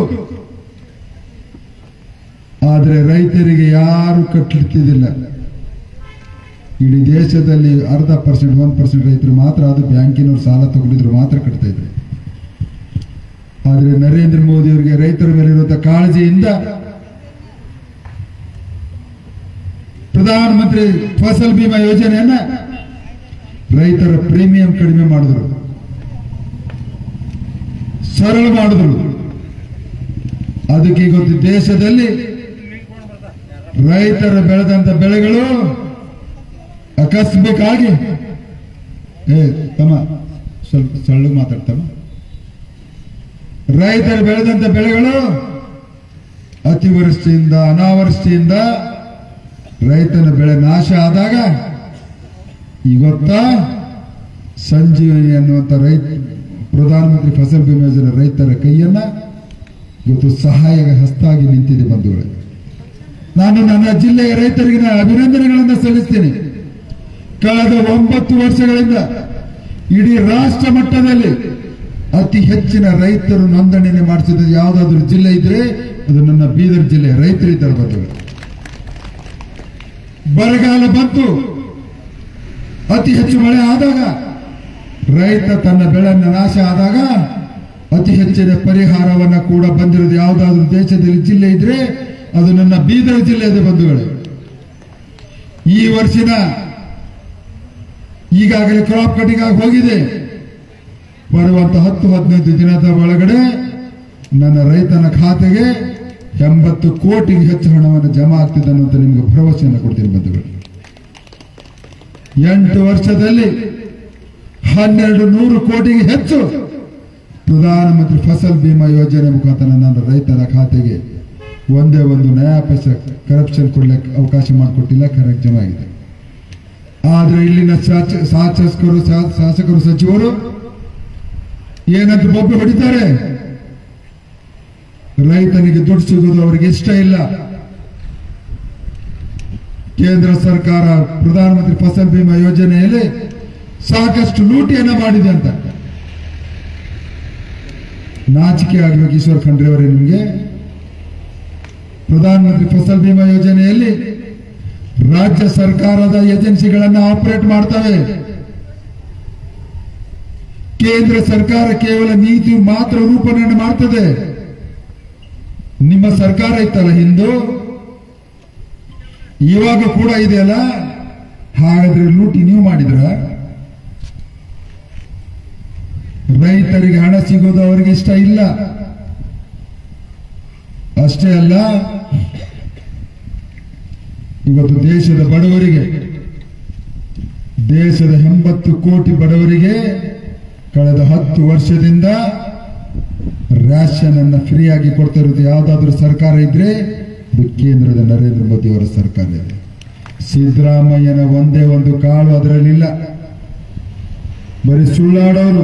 ಆದರೆ ರೈತರಿಗೆ ಯಾರು ಕಟ್ಟಲಿಕ್ಕಿದಿಲ್ಲ ಇಡೀ ದೇಶದಲ್ಲಿ ಅರ್ಧ ಪರ್ಸೆಂಟ್ ಒನ್ ಪರ್ಸೆಂಟ್ ರೈತರು ಮಾತ್ರ ಅದು ಬ್ಯಾಂಕಿನವ್ರು ಸಾಲ ತಗೊಂಡಿದ್ರು ಮಾತ್ರ ಕಟ್ತಾ ಇದ್ರು ಆದರೆ ನರೇಂದ್ರ ಮೋದಿ ಅವರಿಗೆ ರೈತರ ಮೇಲೆ ಇರುವಂತಹ ಕಾಳಜಿಯಿಂದ ಪ್ರಧಾನಮಂತ್ರಿ ಫಸಲ್ ಬಿಮಾ ಯೋಜನೆಯನ್ನ ರೈತರ ಪ್ರೀಮಿಯಂ ಕಡಿಮೆ ಮಾಡಿದ್ರು ಸರಳ ಮಾಡಿದ್ರು ಅದಕ್ಕೆ ಇವತ್ತು ದೇಶದಲ್ಲಿ ರೈತರ ಬೆಳೆದಂತ ಬೆಳೆಗಳು ಆಕಸ್ಮಿಕವಾಗಿ ಏ ತಮ್ಮ ಸ್ವಲ್ಪ ಸಳ್ಳು ಮಾತಾಡ್ತಮ್ಮ ರೈತರು ಬೆಳೆದಂತ ಬೆಳೆಗಳು ಅತಿವೃಷ್ಟಿಯಿಂದ ಅನಾವೃಷ್ಟಿಯಿಂದ ರೈತನ ಬೆಳೆ ನಾಶ ಆದಾಗ ಇವತ್ತ ಸಂಜೀವನಿ ಅನ್ನುವಂಥ ರೈತ ಪ್ರಧಾನಮಂತ್ರಿ ಫಸಲ್ ಬಿಮಾ ಯೋಜನೆ ರೈತರ ಕೈಯನ್ನ ಇವತ್ತು ಸಹಾಯ ಹಸ್ತಾಗಿ ನಿಂತಿದೆ ಬಂಧುಗಳೇ ನಾನು ನನ್ನ ಜಿಲ್ಲೆಯ ರೈತರಿಗೆ ನಾನು ಅಭಿನಂದನೆಗಳನ್ನು ಸಲ್ಲಿಸ್ತೀನಿ ಕಳೆದ ಒಂಬತ್ತು ವರ್ಷಗಳಿಂದ ಇಡೀ ರಾಷ್ಟ್ರ ಮಟ್ಟದಲ್ಲಿ ಅತಿ ಹೆಚ್ಚಿನ ರೈತರು ನೋಂದಣಿಯನ್ನು ಮಾಡಿಸಿದ ಯಾವುದಾದ್ರೂ ಜಿಲ್ಲೆ ಇದ್ರೆ ಅದು ನನ್ನ ಬೀದರ್ ಜಿಲ್ಲೆ ರೈತರಿದ್ದಾರೆ ಬಂಧುಗಳು ಬರಗಾಲ ಬಂತು ಅತಿ ಹೆಚ್ಚು ಮಳೆ ಆದಾಗ ರೈತ ತನ್ನ ಬೆಳೆಯನ್ನು ನಾಶ ಆದಾಗ ಅತಿ ಹೆಚ್ಚಿನ ಪರಿಹಾರವನ್ನ ಕೂಡ ಬಂದಿರೋದು ಯಾವುದಾದ್ರೂ ದೇಶದಲ್ಲಿ ಜಿಲ್ಲೆ ಇದ್ರೆ ಅದು ನನ್ನ ಬೀದರ್ ಜಿಲ್ಲೆಯ ಬಂಧುಗಳು ಈ ವರ್ಷಿನ ಈಗಾಗಲೇ ಕ್ರಾಪ್ ಕಟಿಂಗ್ ಆಗಿ ಹೋಗಿದೆ ಬರುವಂತ ಹತ್ತು ಹದಿನೈದು ದಿನದ ಒಳಗಡೆ ನನ್ನ ರೈತನ ಖಾತೆಗೆ ಎಂಬತ್ತು ಕೋಟಿಗೆ ಹೆಚ್ಚು ಹಣವನ್ನು ಜಮಾ ಆಗ್ತಿದೆ ಅನ್ನುವಂತ ನಿಮಗೆ ಭರವಸೆಯನ್ನು ಕೊಡ್ತೀನಿ ಬಂಧುಗಳು ಎಂಟು ವರ್ಷದಲ್ಲಿ ಹನ್ನೆರಡು ನೂರು ಕೋಟಿಗೆ ಹೆಚ್ಚು ಪ್ರಧಾನಮಂತ್ರಿ ಫಸಲ್ ಬಿಮಾ ಯೋಜನೆ ಮುಖಾಂತರ ನನ್ನ ರೈತರ ಖಾತೆಗೆ ಒಂದೇ ಒಂದು ನಯಾ ಪೈಸೆ ಕರಪ್ಷನ್ ಕೊಡ್ಲಿಕ್ಕೆ ಅವಕಾಶ ಮಾಡಿಕೊಟ್ಟಿಲ್ಲ ಕರೆಕ್ಟ್ ಜಮಾ ಆಗಿದೆ ಆದ್ರೆ ಇಲ್ಲಿನ ಶಾಸ- ಶಾಸಕರು ಶಾ- ಶಾಸಕರು ಸಚಿವರು ಏನಂತ ಬೊಬ್ಬೆ ಹೊಡಿತಾರೆ ರೈತನಿಗೆ ದುಡ್ಡು ಸಿಗೋದು ಅವರಿಗೆ ಇಷ್ಟ ಇಲ್ಲ ಕೇಂದ್ರ ಸರ್ಕಾರ ಪ್ರಧಾನಮಂತ್ರಿ ಫಸಲ್ ಬಿಮಾ ಯೋಜನೆಯಲ್ಲಿ ಸಾಕಷ್ಟು ಲೂಟಿಯನ್ನ ಮಾಡಿದೆ ಅಂತ ನಾಚಿಕೆ ಆಗ್ಬೇಕು ಈಶ್ವರ್ ಖಂಡ್ರೆ ಅವರೇ ನಿಮಗೆ ಪ್ರಧಾನಮಂತ್ರಿ ಫಸಲ್ ಬಿಮಾ ಯೋಜನೆಯಲ್ಲಿ ರಾಜ್ಯ ಸರ್ಕಾರದ ಏಜೆನ್ಸಿಗಳನ್ನ ಆಪರೇಟ್ ಮಾಡ್ತವೆ ಕೇಂದ್ರ ಸರ್ಕಾರ ಕೇವಲ ನೀತಿ ಮಾತ್ರ ರೂಪಣೆಯನ್ನು ಮಾಡ್ತದೆ ನಿಮ್ಮ ಸರ್ಕಾರ ಇತ್ತಲ್ಲ ಹಿಂದೂ ಇವಾಗ ಕೂಡ ಇದೆಯಲ್ಲ ಹಾಗಾದ್ರೆ ಲೂಟಿ ನೀವು ಮಾಡಿದ್ರ ರೈತರಿಗೆ ಹಣ ಸಿಗೋದು ಅವರಿಗೆ ಇಷ್ಟ ಇಲ್ಲ ಅಷ್ಟೇ ಅಲ್ಲ ಇವತ್ತು ದೇಶದ ಬಡವರಿಗೆ ದೇಶದ ಎಂಬತ್ತು ಕೋಟಿ ಬಡವರಿಗೆ ಕಳೆದ ಹತ್ತು ವರ್ಷದಿಂದ ರ್ಯಾಷನ್ ಅನ್ನ ಫ್ರೀ ಆಗಿ ಕೊಡ್ತಾ ಇರೋದು ಯಾವ್ದಾದ್ರು ಸರ್ಕಾರ ಇದ್ರೆ ಅದು ಕೇಂದ್ರದ ನರೇಂದ್ರ ಮೋದಿ ಅವರ ಸರ್ಕಾರ ಇದೆ ಸಿದ್ದರಾಮಯ್ಯನ ಒಂದೇ ಒಂದು ಕಾಳು ಅದರಲ್ಲಿಲ್ಲ ಬರೀ ಸುಳ್ಳಾಡೋರು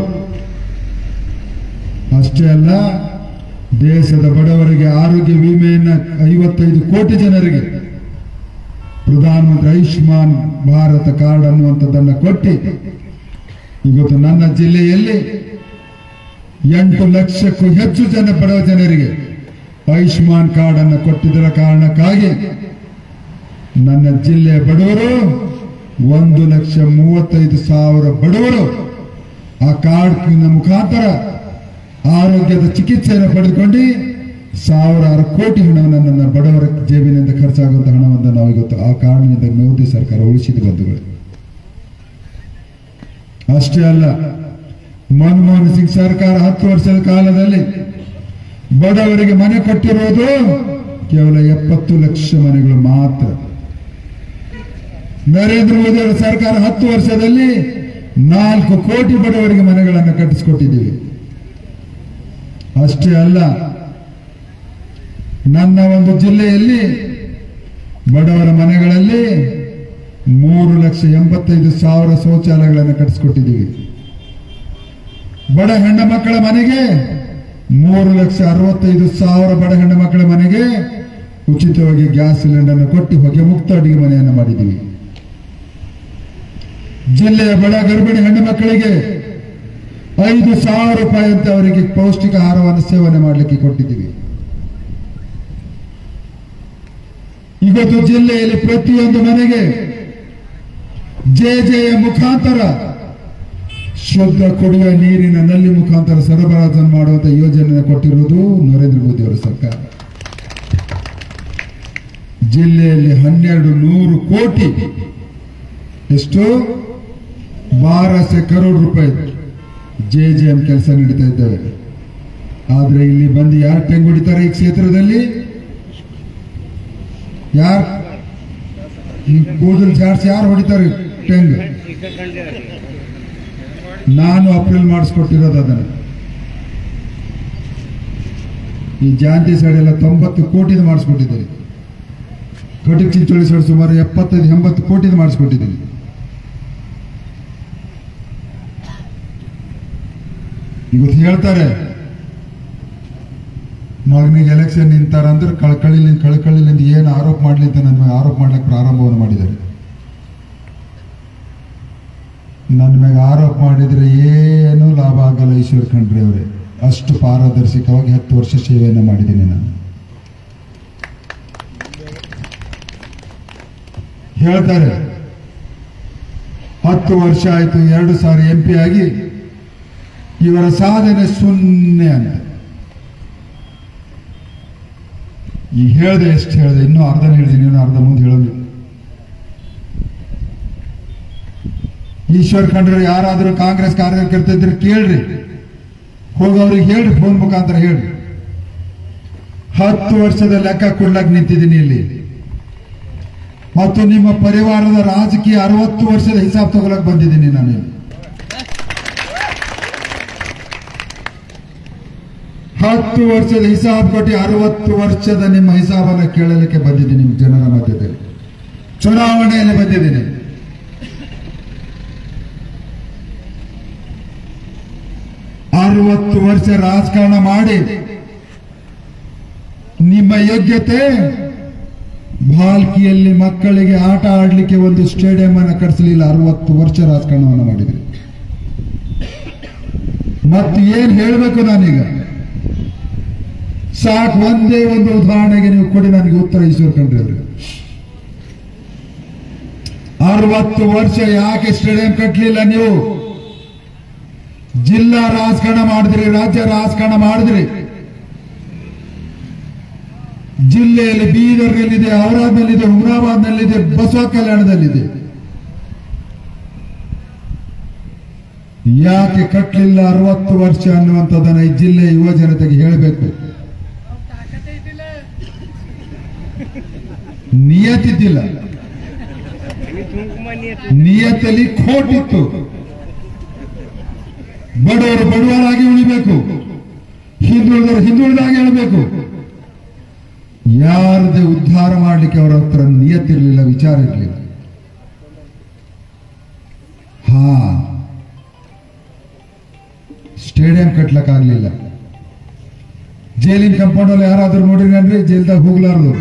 ಅಷ್ಟೇ ಅಲ್ಲ ದೇಶದ ಬಡವರಿಗೆ ಆರೋಗ್ಯ ವಿಮೆಯನ್ನ ಐವತ್ತೈದು ಕೋಟಿ ಜನರಿಗೆ ಪ್ರಧಾನಮಂತ್ರಿ ಆಯುಷ್ಮಾನ್ ಭಾರತ ಕಾರ್ಡ್ ಅನ್ನುವಂಥದ್ದನ್ನ ಕೊಟ್ಟು ಇವತ್ತು ನನ್ನ ಜಿಲ್ಲೆಯಲ್ಲಿ ಎಂಟು ಲಕ್ಷಕ್ಕೂ ಹೆಚ್ಚು ಜನ ಬಡವ ಜನರಿಗೆ ಆಯುಷ್ಮಾನ್ ಕಾರ್ಡ್ ಅನ್ನು ಕೊಟ್ಟಿದ್ದರ ಕಾರಣಕ್ಕಾಗಿ ನನ್ನ ಜಿಲ್ಲೆಯ ಬಡವರು ಒಂದು ಲಕ್ಷ ಮೂವತ್ತೈದು ಸಾವಿರ ಬಡವರು ಆ ಕಾರ್ಡ್ ಮುಖಾಂತರ ಆರೋಗ್ಯದ ಚಿಕಿತ್ಸೆಯನ್ನು ಪಡೆದುಕೊಂಡು ಸಾವಿರಾರು ಕೋಟಿ ಹಣವನ್ನು ನನ್ನ ಬಡವರ ಜೇಬಿನಿಂದ ಖರ್ಚಾಗುವಂತ ಹಣವನ್ನು ನಾವು ಇವತ್ತು ಆ ಕಾರಣದಿಂದ ಮೋದಿ ಸರ್ಕಾರ ಉಳಿಸಿದ ಬಂಧುಗಳು ಅಷ್ಟೇ ಅಲ್ಲ ಮನಮೋಹನ್ ಸಿಂಗ್ ಸರ್ಕಾರ ಹತ್ತು ವರ್ಷದ ಕಾಲದಲ್ಲಿ ಬಡವರಿಗೆ ಮನೆ ಕೊಟ್ಟಿರೋದು ಕೇವಲ ಎಪ್ಪತ್ತು ಲಕ್ಷ ಮನೆಗಳು ಮಾತ್ರ ನರೇಂದ್ರ ಮೋದಿ ಅವರ ಸರ್ಕಾರ ಹತ್ತು ವರ್ಷದಲ್ಲಿ ನಾಲ್ಕು ಕೋಟಿ ಬಡವರಿಗೆ ಮನೆಗಳನ್ನು ಕಟ್ಟಿಸಿಕೊಟ್ಟಿದ್ದೀವಿ ಅಷ್ಟೇ ಅಲ್ಲ ನನ್ನ ಒಂದು ಜಿಲ್ಲೆಯಲ್ಲಿ ಬಡವರ ಮನೆಗಳಲ್ಲಿ ಮೂರು ಲಕ್ಷ ಎಂಬತ್ತೈದು ಸಾವಿರ ಶೌಚಾಲಯಗಳನ್ನು ಕಟ್ಟಿಸಿಕೊಟ್ಟಿದ್ದೀವಿ ಬಡ ಹೆಣ್ಣು ಮಕ್ಕಳ ಮನೆಗೆ ಮೂರು ಲಕ್ಷ ಅರವತ್ತೈದು ಸಾವಿರ ಬಡ ಹೆಣ್ಣು ಮಕ್ಕಳ ಮನೆಗೆ ಉಚಿತವಾಗಿ ಗ್ಯಾಸ್ ಸಿಲಿಂಡರ್ ಕೊಟ್ಟು ಹೊಗೆ ಮುಕ್ತ ಅಡಿಗೆ ಮನೆಯನ್ನು ಮಾಡಿದ್ದೀವಿ ಜಿಲ್ಲೆಯ ಬಡ ಗರ್ಭಿಣಿ ಹೆಣ್ಣು ಮಕ್ಕಳಿಗೆ ಐದು ಸಾವಿರ ರೂಪಾಯಿ ಅಂತ ಅವರಿಗೆ ಪೌಷ್ಟಿಕ ಆಹಾರವನ್ನು ಸೇವನೆ ಮಾಡಲಿಕ್ಕೆ ಕೊಟ್ಟಿದ್ದೀವಿ ಇವತ್ತು ಜಿಲ್ಲೆಯಲ್ಲಿ ಪ್ರತಿಯೊಂದು ಮನೆಗೆ ಜೆ ಜೆಯ ಮುಖಾಂತರ ಶುದ್ಧ ಕುಡಿಯುವ ನೀರಿನ ನಲ್ಲಿ ಮುಖಾಂತರ ಸರಬರಾಜು ಮಾಡುವಂತ ಯೋಜನೆ ಕೊಟ್ಟಿರುವುದು ನರೇಂದ್ರ ಮೋದಿ ಅವರ ಸರ್ಕಾರ ಜಿಲ್ಲೆಯಲ್ಲಿ ಹನ್ನೆರಡು ನೂರು ಕೋಟಿ ಎಷ್ಟು ಬಾರಸೆ ಕರೋಡ್ ರೂಪಾಯಿ ಜೆ ಜೆ ಎಂ ಕೆಲಸ ನಡೀತಾ ಇದ್ದೇವೆ ಆದ್ರೆ ಇಲ್ಲಿ ಬಂದು ಯಾರು ಟೆಂಗ್ ಹೊಡಿತಾರೆ ಈ ಕ್ಷೇತ್ರದಲ್ಲಿ ಯಾರು ಈ ಕೂದಲು ಜಾಡ್ಸಿ ಯಾರು ಹೊಡಿತಾರೆ ಟೆಂಗ್ ನಾನು ಅಪ್ರೀಲ್ ಮಾಡಿಸ್ಕೊಟ್ಟಿರೋದು ಅದನ್ನು ಈ ಜಾಂತಿ ಸೈಡ್ ಎಲ್ಲ ತೊಂಬತ್ತು ಕೋಟಿದು ಮಾಡಿಸ್ಕೊಟ್ಟಿದ್ದಾರೆ ಕಟಕ್ ಚಿಂಚೋಳಿ ಸೈಡ್ ಸುಮಾರು ಎಪ್ಪತ್ತೈದು ಎಂಬತ್ತು ಕೋಟಿದು ಮಾಡಿಸ್ಕೊಟ್ಟಿದ್ದೀನಿ ಇವತ್ತು ಹೇಳ್ತಾರೆ ಮಗನಿಗೆ ಎಲೆಕ್ಷನ್ ನಿಂತಾರ ಅಂದ್ರೆ ಕಳ್ಕಳಿಲಿಂದ ಕಳ್ಕಳಿಲಿಂದ ಏನು ಆರೋಪ ಮಾಡ್ಲಿ ಅಂತ ನನ್ನ ಮೇಲೆ ಆರೋಪ ಮಾಡ್ಲಿಕ್ಕೆ ಪ್ರಾರಂಭವನ್ನು ಮಾಡಿದ್ದಾರೆ ನನ್ನ ಮೇಲೆ ಆರೋಪ ಮಾಡಿದ್ರೆ ಏನೂ ಲಾಭ ಆಗಲ್ಲ ಈಶ್ವರ್ ಖಂಡ್ರೆ ಅವರೇ ಅಷ್ಟು ಪಾರದರ್ಶಕವಾಗಿ ಹತ್ತು ವರ್ಷ ಸೇವೆಯನ್ನು ಮಾಡಿದ್ದೀನಿ ನಾನು ಹೇಳ್ತಾರೆ ಹತ್ತು ವರ್ಷ ಆಯ್ತು ಎರಡು ಸಾರಿ ಎಂ ಪಿ ಆಗಿ ಇವರ ಸಾಧನೆ ಶೂನ್ಯ ಅಂತ ಈ ಹೇಳ್ದೆ ಎಷ್ಟು ಹೇಳ್ದೆ ಇನ್ನೂ ಅರ್ಧ ಹೇಳಿದ್ದೀನಿ ಇನ್ನೂ ಅರ್ಧ ಮುಂದೆ ಹೇಳೋದು ಈಶ್ವರ್ ಖಂಡ್ರೆ ಯಾರಾದರೂ ಕಾಂಗ್ರೆಸ್ ಕಾರ್ಯಕರ್ತ ಇದ್ರೆ ಕೇಳ್ರಿ ಹೋಗಿ ಅವ್ರಿಗೆ ಹೇಳ್ರಿ ಫೋನ್ ಮುಖಾಂತರ ಹೇಳ್ರಿ ಹತ್ತು ವರ್ಷದ ಲೆಕ್ಕ ಕೊಡ್ಲಕ್ ನಿಂತಿದ್ದೀನಿ ಇಲ್ಲಿ ಮತ್ತು ನಿಮ್ಮ ಪರಿವಾರದ ರಾಜಕೀಯ ಅರವತ್ತು ವರ್ಷದ ಹಿಸಾಬ್ ತಗೊಳಕ್ ಬಂದಿದ್ದೀನಿ ನಾನು ಇಲ್ಲಿ. ಹತ್ತು ವರ್ಷದ ಹಿಸಾಬ್ ಕೊಟ್ಟು ಅರವತ್ತು ವರ್ಷದ ನಿಮ್ಮ ಹಿಸಾಬನ್ನು ಕೇಳಲಿಕ್ಕೆ ಬಂದಿದ್ದೀನಿ ನಿಮ್ಮ ಜನರ ಮಧ್ಯದಲ್ಲಿ ಚುನಾವಣೆಯಲ್ಲಿ ಬಂದಿದ್ದೀನಿ ಅರವತ್ತು ವರ್ಷ ರಾಜಕಾರಣ ಮಾಡಿ ನಿಮ್ಮ ಯೋಗ್ಯತೆ ಭಾಲ್ಕಿಯಲ್ಲಿ ಮಕ್ಕಳಿಗೆ ಆಟ ಆಡ್ಲಿಕ್ಕೆ ಒಂದು ಸ್ಟೇಡಿಯಂ ಅನ್ನು ಕಟ್ಟಿಸಲಿಲ್ಲ ಅರವತ್ತು ವರ್ಷ ರಾಜಕಾರಣವನ್ನು ಮಾಡಿದ್ರಿ ಮತ್ತೆ ಏನ್ ಹೇಳಬೇಕು ನಾನೀಗ ಸಾಕು ಒಂದೇ ಒಂದು ಉದಾಹರಣೆಗೆ ನೀವು ಕೊಡಿ ನನಗೆ ಉತ್ತರ ಈಶ್ವರ್ ಖಂಡ್ರೆ ಅವರಿಗೆ ಅರವತ್ತು ವರ್ಷ ಯಾಕೆ ಸ್ಟೇಡಿಯಂ ಕಟ್ಟಲಿಲ್ಲ ನೀವು ಜಿಲ್ಲಾ ರಾಜಕಾರಣ ಮಾಡಿದ್ರಿ ರಾಜ್ಯ ರಾಜಕಾರಣ ಮಾಡಿದ್ರಿ ಜಿಲ್ಲೆಯಲ್ಲಿ ಬೀದರ್ನಲ್ಲಿದೆ ಔರಾದ್ನಲ್ಲಿದೆ ಹುಮನಾಬಾದ್ನಲ್ಲಿದೆ ಬಸವ ಕಲ್ಯಾಣದಲ್ಲಿದೆ ಯಾಕೆ ಕಟ್ಟಲಿಲ್ಲ ಅರವತ್ತು ವರ್ಷ ಅನ್ನುವಂಥದ್ದನ್ನ ಈ ಜಿಲ್ಲೆಯ ಯುವ ಜನತೆಗೆ ಹೇಳಬೇಕು ನಿಯತಿದ್ದಿಲ್ಲ ನಿಯತ್ತಲ್ಲಿ ಖೋಟಿತ್ತು ಬಡವರು ಬಡವರಾಗಿ ಉಳಿಬೇಕು ಹಿಂದುಳಿದವರು ಹಿಂದುಳಿದಾಗಿ ಹೇಳಬೇಕು ಯಾರದೇ ಉದ್ಧಾರ ಮಾಡಲಿಕ್ಕೆ ಅವರ ಹತ್ರ ನಿಯತ್ತಿರಲಿಲ್ಲ ವಿಚಾರ ಇರಲಿಲ್ಲ ಹಾ ಸ್ಟೇಡಿಯಂ ಕಟ್ಲಕ್ಕಾಗ್ಲಿಲ್ಲ ಜೈಲಿನ ಕಂಪೌಂಡ್ ಅಲ್ಲಿ ಯಾರಾದ್ರೂ ನೋಡಿರೇನ್ರಿ ಜೈಲ್ದಾಗ ಹೋಗ್ಲಾರ್ದು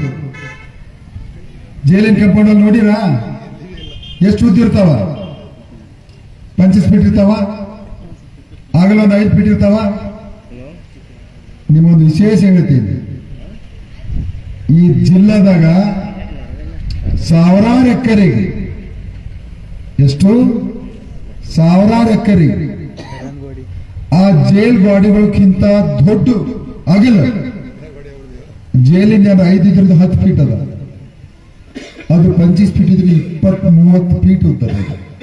ಜೈಲಿನ ಕಂಪೌಂಡ್ ಅಲ್ಲಿ ನೋಡಿರಾ ಎಷ್ಟು ಉದ್ದ ಇರ್ತಾವ ಪಂಚಸ್ ಫೀಟ್ ಇರ್ತಾವ ಆಗಲ ಒಂದು ಐದು ಫೀಟ್ ಇರ್ತಾವ ನಿಮ್ಮೊಂದು ವಿಶೇಷ ಹೇಳ್ತೀನಿ ಈ ಜಿಲ್ಲಾದಾಗ ಸಾವಿರಾರು ಎಕರೆಗೆ ಎಷ್ಟು ಸಾವಿರಾರು ಎಕರೆಗೆ ಆ ಜೈಲ್ ಗಾಡಿಗಳಕ್ಕಿಂತ ದೊಡ್ಡ ಅಗಲ ಜೈಲಿನ ಜನ ಐದು ಇದ್ರದ್ದು ಹತ್ತು ಫೀಟ್ ಅದ ಅದು ಪಂಚೀಸ್ ಫೀಟ್ ಇದ್ರೆ ಇಪ್ಪತ್ತು ಮೂವತ್ತು ಫೀಟ್ ಉದ್ದದ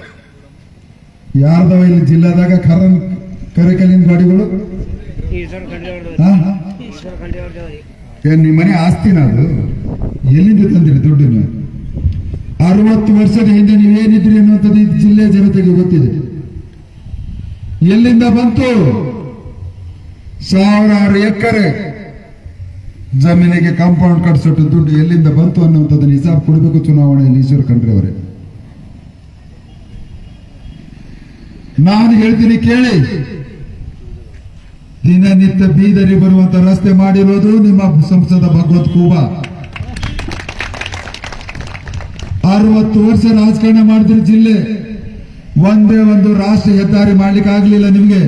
ಯಾರ್ದವ ಇಲ್ಲಿ ಜಿಲ್ಲಾದಾಗ ಕರನ್ ಕರೆಕಲ್ಲಿನ ಗಾಡಿಗಳು ಈಶ್ವರ ಖಂಡ್ರೆ ಅವ್ರದ್ದು ಹಾ ಈಶ್ವರ ಖಂಡ್ರೆ ಅವ್ರದ್ದು ಏನ್ ನಿಮ್ಮ ಮನೆ ಆಸ್ತಿನ ಅದು ಎಲ್ಲಿಂದ ತಂದಿರಿ ದುಡ್ಡನ್ನು ಅರವತ್ತು ವರ್ಷದ ಹಿಂದೆ ನೀವೇನಿದ್ರಿ ಅನ್ನುವಂಥದ್ದು ಈ ಜಿಲ್ಲೆ ಜನತೆಗೆ ಗೊತ್ತಿದೆ ಎಲ್ಲಿಂದ ಬಂತು ಸಾವಿರಾರು ಎಕರೆ ಜಮೀನಿಗೆ ಕಾಂಪೌಂಡ್ ಕಟ್ಸೋಟ್ಟು ದುಡ್ಡು ಎಲ್ಲಿಂದ ಬಂತು ಅನ್ನುವಂಥದ್ದನ್ನು ಹಿಸಾಬ್ ಕೊಡಬೇಕು ಚುನಾವಣೆಯಲ್ಲಿ ಈಶ್ವರ ಖಂಡ್ರೆ ಅವರೇ ನಾನು ಹೇಳ್ತೀನಿ ಕೇಳಿ ದಿನನಿತ್ಯ ಬೀದರಿ ಬರುವಂತ ರಸ್ತೆ ಮಾಡಿರೋದು ನಿಮ್ಮ ಸಂಸದ ಭಗವತ್ ಕೂಬಾ ಅರವತ್ತು ವರ್ಷ ರಾಜಕಾರಣ ಮಾಡಿದ್ರಿ ಜಿಲ್ಲೆ ಒಂದೇ ಒಂದು ರಾಷ್ಟ್ರೀಯ ಹೆದ್ದಾರಿ ಮಾಡ್ಲಿಕ್ಕೆ ಆಗ್ಲಿಲ್ಲ ನಿಮಗೆ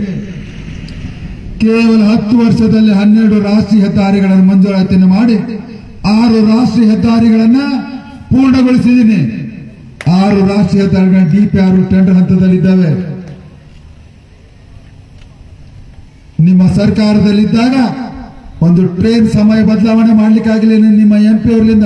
ಕೇವಲ ಹತ್ತು ವರ್ಷದಲ್ಲಿ ಹನ್ನೆರಡು ರಾಷ್ಟ್ರೀಯ ಹೆದ್ದಾರಿಗಳನ್ನು ಮಂಜೂರಾತಿಯನ್ನು ಮಾಡಿ ಆರು ರಾಷ್ಟ್ರೀಯ ಹೆದ್ದಾರಿಗಳನ್ನ ಪೂರ್ಣಗೊಳಿಸಿದ್ದೀನಿ ಆರು ರಾಷ್ಟ್ರೀಯ ಹೆದ್ದಾರಿಗಳ ಡಿಪಿಆರ್ ಟೆಂಡರ್ ಹಂತದಲ್ಲಿದ್ದಾವೆ ನಿಮ್ಮ ಸರ್ಕಾರದಲ್ಲಿದ್ದಾಗ ಒಂದು ಟ್ರೈನ್ ಸಮಯ ಬದಲಾವಣೆ ಮಾಡ್ಲಿಕ್ಕಾಗಲಿಲ್ಲ ನಿಮ್ಮ ಎಂ ಪಿ ಅವರಿಂದ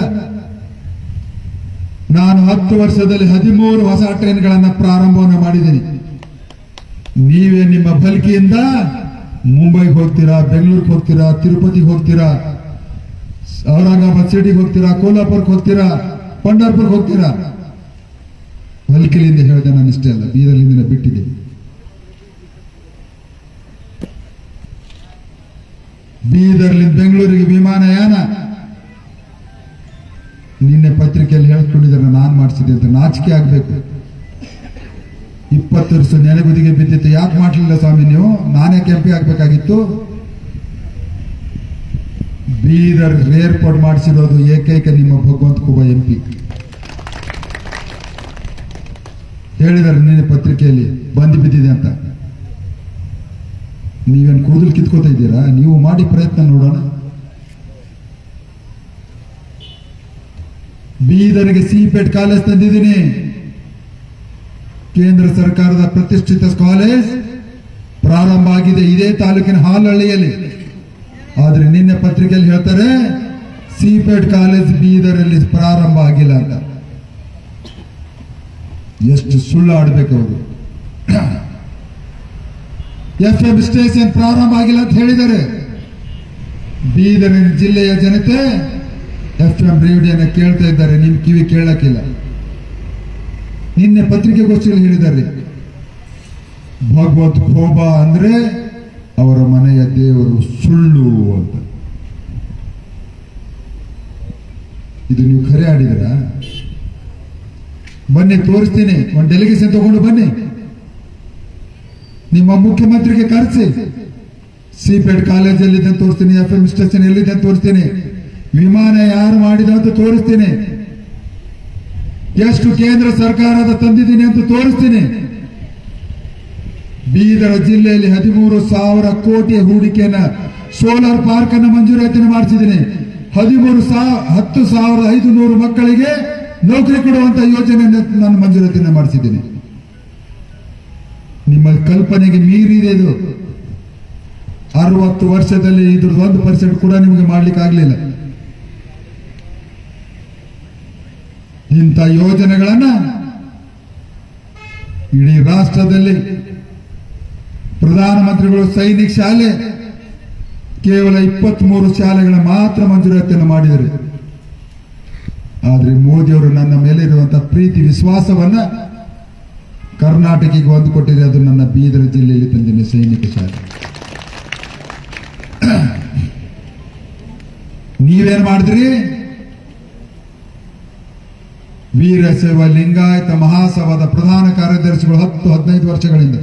ನಾನು ಹತ್ತು ವರ್ಷದಲ್ಲಿ ಹದಿಮೂರು ಹೊಸ ಟ್ರೈನ್ಗಳನ್ನ ಪ್ರಾರಂಭವನ್ನು ಮಾಡಿದ್ದೀನಿ ನೀವೇ ನಿಮ್ಮ ಬಲ್ಕಿಯಿಂದ ಮುಂಬೈಗೆ ಹೋಗ್ತೀರಾ ಬೆಂಗಳೂರಿಗೆ ಹೋಗ್ತೀರಾ ತಿರುಪತಿಗೆ ಹೋಗ್ತೀರಾ ಔರಂಗಾಬಾದ್ ಸಿಟಿಗೆ ಹೋಗ್ತೀರಾ ಕೋಲ್ಹಾಪುರಕ್ಕೆ ಹೋಗ್ತೀರಾ ಪಂಡರ್ಪುರ್ಗೆ ಹೋಗ್ತೀರಾ ಬಲ್ಕಿಲಿಂದ ಹೇಳಿದೆ ನಾನು ಇಷ್ಟೇ ಅಲ್ಲ ಬೀರಲಿಂದ ಬಿಟ್ಟಿದ್ದೀನಿ ಬೀದರ್ಲಿಂದ ಬೆಂಗಳೂರಿಗೆ ವಿಮಾನಯಾನ ನಿನ್ನೆ ಪತ್ರಿಕೆಯಲ್ಲಿ ಹೇಳ್ಕೊಂಡಿದ್ದಾರೆ ನಾನು ಮಾಡಿಸಿದೆ ಅಂತ ನಾಚಿಕೆ ಆಗ್ಬೇಕು ಇಪ್ಪತ್ತು ವರ್ಷ ನೆನೆಗುದಿಗೆ ಬಿದ್ದಿತ್ತು ಯಾಕೆ ಮಾಡ್ಲಿಲ್ಲ ಸ್ವಾಮಿ ನೀವು ನಾನೇ ಕೆಂಪಿ ಆಗ್ಬೇಕಾಗಿತ್ತು ಬೀದರ್ ಏರ್ಪೋರ್ಟ್ ಮಾಡಿಸಿರೋದು ಏಕೈಕ ನಿಮ್ಮ ಭಗವಂತ ಕುಬ ಎಂಪಿ ಹೇಳಿದ್ದಾರೆ ನಿನ್ನೆ ಪತ್ರಿಕೆಯಲ್ಲಿ ಬಂದು ಬಿದ್ದಿದೆ ಅಂತ ನೀವೇನು ಕೂದಲು ಕಿತ್ಕೋತಾ ಇದ್ದೀರಾ ನೀವು ಮಾಡಿ ಪ್ರಯತ್ನ ನೋಡೋಣ ಬೀದರ್ಗೆ ಸಿಪೆಟ್ ಕಾಲೇಜ್ ತಂದಿದ್ದೀನಿ ಕೇಂದ್ರ ಸರ್ಕಾರದ ಪ್ರತಿಷ್ಠಿತ ಕಾಲೇಜ್ ಪ್ರಾರಂಭ ಆಗಿದೆ ಇದೇ ತಾಲೂಕಿನ ಹಾಲಹಳ್ಳಿಯಲ್ಲಿ ಆದ್ರೆ ನಿನ್ನೆ ಪತ್ರಿಕೆಯಲ್ಲಿ ಹೇಳ್ತಾರೆ ಸಿಪೆಟ್ ಕಾಲೇಜ್ ಬೀದರಲ್ಲಿ ಪ್ರಾರಂಭ ಆಗಿಲ್ಲ ಅಂತ ಎಷ್ಟು ಸುಳ್ಳು ಆಡ್ಬೇಕು ಅವರು ಎಫ್ ಎಂ ಸ್ಟೇಷನ್ ಪ್ರಾರಂಭ ಆಗಿಲ್ಲ ಅಂತ ಹೇಳಿದ್ದಾರೆ ಬೀದರಿನ ಜಿಲ್ಲೆಯ ಜನತೆ ಎಫ್ ಎಂ ರೇಡಿಯೋನ ಕೇಳ್ತಾ ಇದ್ದಾರೆ ನಿಮ್ ಕಿವಿ ಕೇಳಕ್ಕಿಲ್ಲ ನಿನ್ನೆ ಪತ್ರಿಕೆಗೋಷ್ಠಿಯಲ್ಲಿ ಹೇಳಿದ್ದಾರೆ ಭಗವತ್ ಖೋಬ ಅಂದ್ರೆ ಅವರ ಮನೆಯ ದೇವರು ಸುಳ್ಳು ಅಂತ ಇದು ನೀವು ಖರೆ ಆಡಿದರ ಬನ್ನಿ ತೋರಿಸ್ತೀನಿ ಒಂದು ಡೆಲಿಗೇಷನ್ ತಗೊಂಡು ಬನ್ನಿ ನಿಮ್ಮ ಮುಖ್ಯಮಂತ್ರಿಗೆ ಕರೆಸಿ ಸಿಪೆಟ್ ಕಾಲೇಜ್ ಎಲ್ಲಿದೆ ಅಂತ ತೋರಿಸ್ತೀನಿ ಎಫ್ ಎಂ ಸ್ಟೇಷನ್ ಎಲ್ಲಿದೆ ಅಂತ ತೋರಿಸ್ತೀನಿ ವಿಮಾನ ಯಾರು ಮಾಡಿದ ಅಂತ ತೋರಿಸ್ತೀನಿ ಎಷ್ಟು ಕೇಂದ್ರ ಸರ್ಕಾರದ ತಂದಿದ್ದೀನಿ ಅಂತ ತೋರಿಸ್ತೀನಿ ಬೀದರ ಜಿಲ್ಲೆಯಲ್ಲಿ ಹದಿಮೂರು ಸಾವಿರ ಕೋಟಿ ಹೂಡಿಕೆಯನ್ನ ಸೋಲಾರ್ ಪಾರ್ಕ್ ಅನ್ನು ಮಂಜೂರಾತಿಯನ್ನು ಮಾಡಿಸಿದ್ದೀನಿ ಹದಿಮೂರು ಸಾವಿರ ಹತ್ತು ಸಾವಿರದ ಐದು ನೂರು ಮಕ್ಕಳಿಗೆ ನೌಕರಿ ಕೊಡುವಂತ ಯೋಜನೆಯನ್ನು ನಾನು ಮಂಜೂರಾತಿಯನ್ನು ಮಾಡಿಸಿದ್ದೀನಿ ನಿಮ್ಮ ಕಲ್ಪನೆಗೆ ಮೀರಿದೆ ಇದು ಅರವತ್ತು ವರ್ಷದಲ್ಲಿ ಇದ್ರದ್ದು ಒಂದು ಪರ್ಸೆಂಟ್ ಕೂಡ ನಿಮಗೆ ಮಾಡ್ಲಿಕ್ಕೆ ಆಗ್ಲಿಲ್ಲ ಇಂಥ ಯೋಜನೆಗಳನ್ನ ಇಡೀ ರಾಷ್ಟ್ರದಲ್ಲಿ ಪ್ರಧಾನಮಂತ್ರಿಗಳು ಸೈನಿಕ್ ಶಾಲೆ ಕೇವಲ ಇಪ್ಪತ್ಮೂರು ಶಾಲೆಗಳ ಮಾತ್ರ ಮಂಜೂರಾತಿಯನ್ನು ಮಾಡಿದರು ಆದ್ರೆ ಮೋದಿಯವರು ನನ್ನ ಮೇಲೆ ಇರುವಂತಹ ಪ್ರೀತಿ ವಿಶ್ವಾಸವನ್ನ ಕರ್ನಾಟಕಕ್ಕೆ ಒಂದು ಕೊಟ್ಟಿದೆ ಅದು ನನ್ನ ಬೀದರ ಜಿಲ್ಲೆಯಲ್ಲಿ ತಂದಿನ ಸೈನಿಕ ಶಾಲೆ ನೀವೇನ್ ಮಾಡಿದ್ರಿ ವೀರಶೈವ ಲಿಂಗಾಯತ ಮಹಾಸಭಾದ ಪ್ರಧಾನ ಕಾರ್ಯದರ್ಶಿಗಳು ಹತ್ತು ಹದಿನೈದು ವರ್ಷಗಳಿಂದ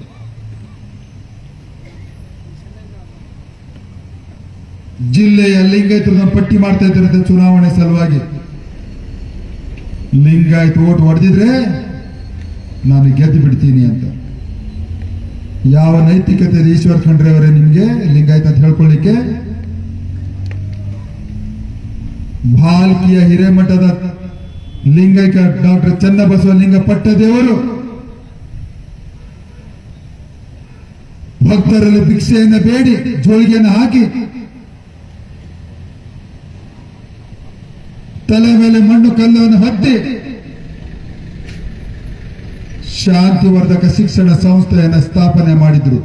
ಜಿಲ್ಲೆಯ ಲಿಂಗಾಯತರನ್ನ ಪಟ್ಟಿ ಮಾಡ್ತಾ ಇದ್ರಂತೆ ಚುನಾವಣೆ ಸಲುವಾಗಿ ಲಿಂಗಾಯತ ಓಟ್ ಹೊಡೆದಿದ್ರೆ ನಾನು ಗೆದ್ದು ಬಿಡ್ತೀನಿ ಅಂತ ಯಾವ ನೈತಿಕತೆ ಇದೆ ಈಶ್ವರ್ ಖಂಡ್ರೆ ಅವರೇ ನಿಮ್ಗೆ ಲಿಂಗಾಯತ ಅಂತ ಹೇಳ್ಕೊಳ್ಳಿಕ್ಕೆ ಭಾಲ್ಕಿಯ ಹಿರೇಮಠದ ಲಿಂಗೈಕ ಡಾಕ್ಟರ್ ಚನ್ನಬಸವಲಿಂಗ ಪಟ್ಟದೇವರು ಭಕ್ತರಲ್ಲಿ ಭಿಕ್ಷೆಯನ್ನು ಬೇಡಿ ಜೋಳಿಗೆಯನ್ನು ಹಾಕಿ ತಲೆ ಮೇಲೆ ಮಣ್ಣು ಕಲ್ಲನ್ನು ಹತ್ತಿ ಶಾಂತಿವರ್ಧಕ ಶಿಕ್ಷಣ ಸಂಸ್ಥೆಯನ್ನು ಸ್ಥಾಪನೆ ಮಾಡಿದ್ರು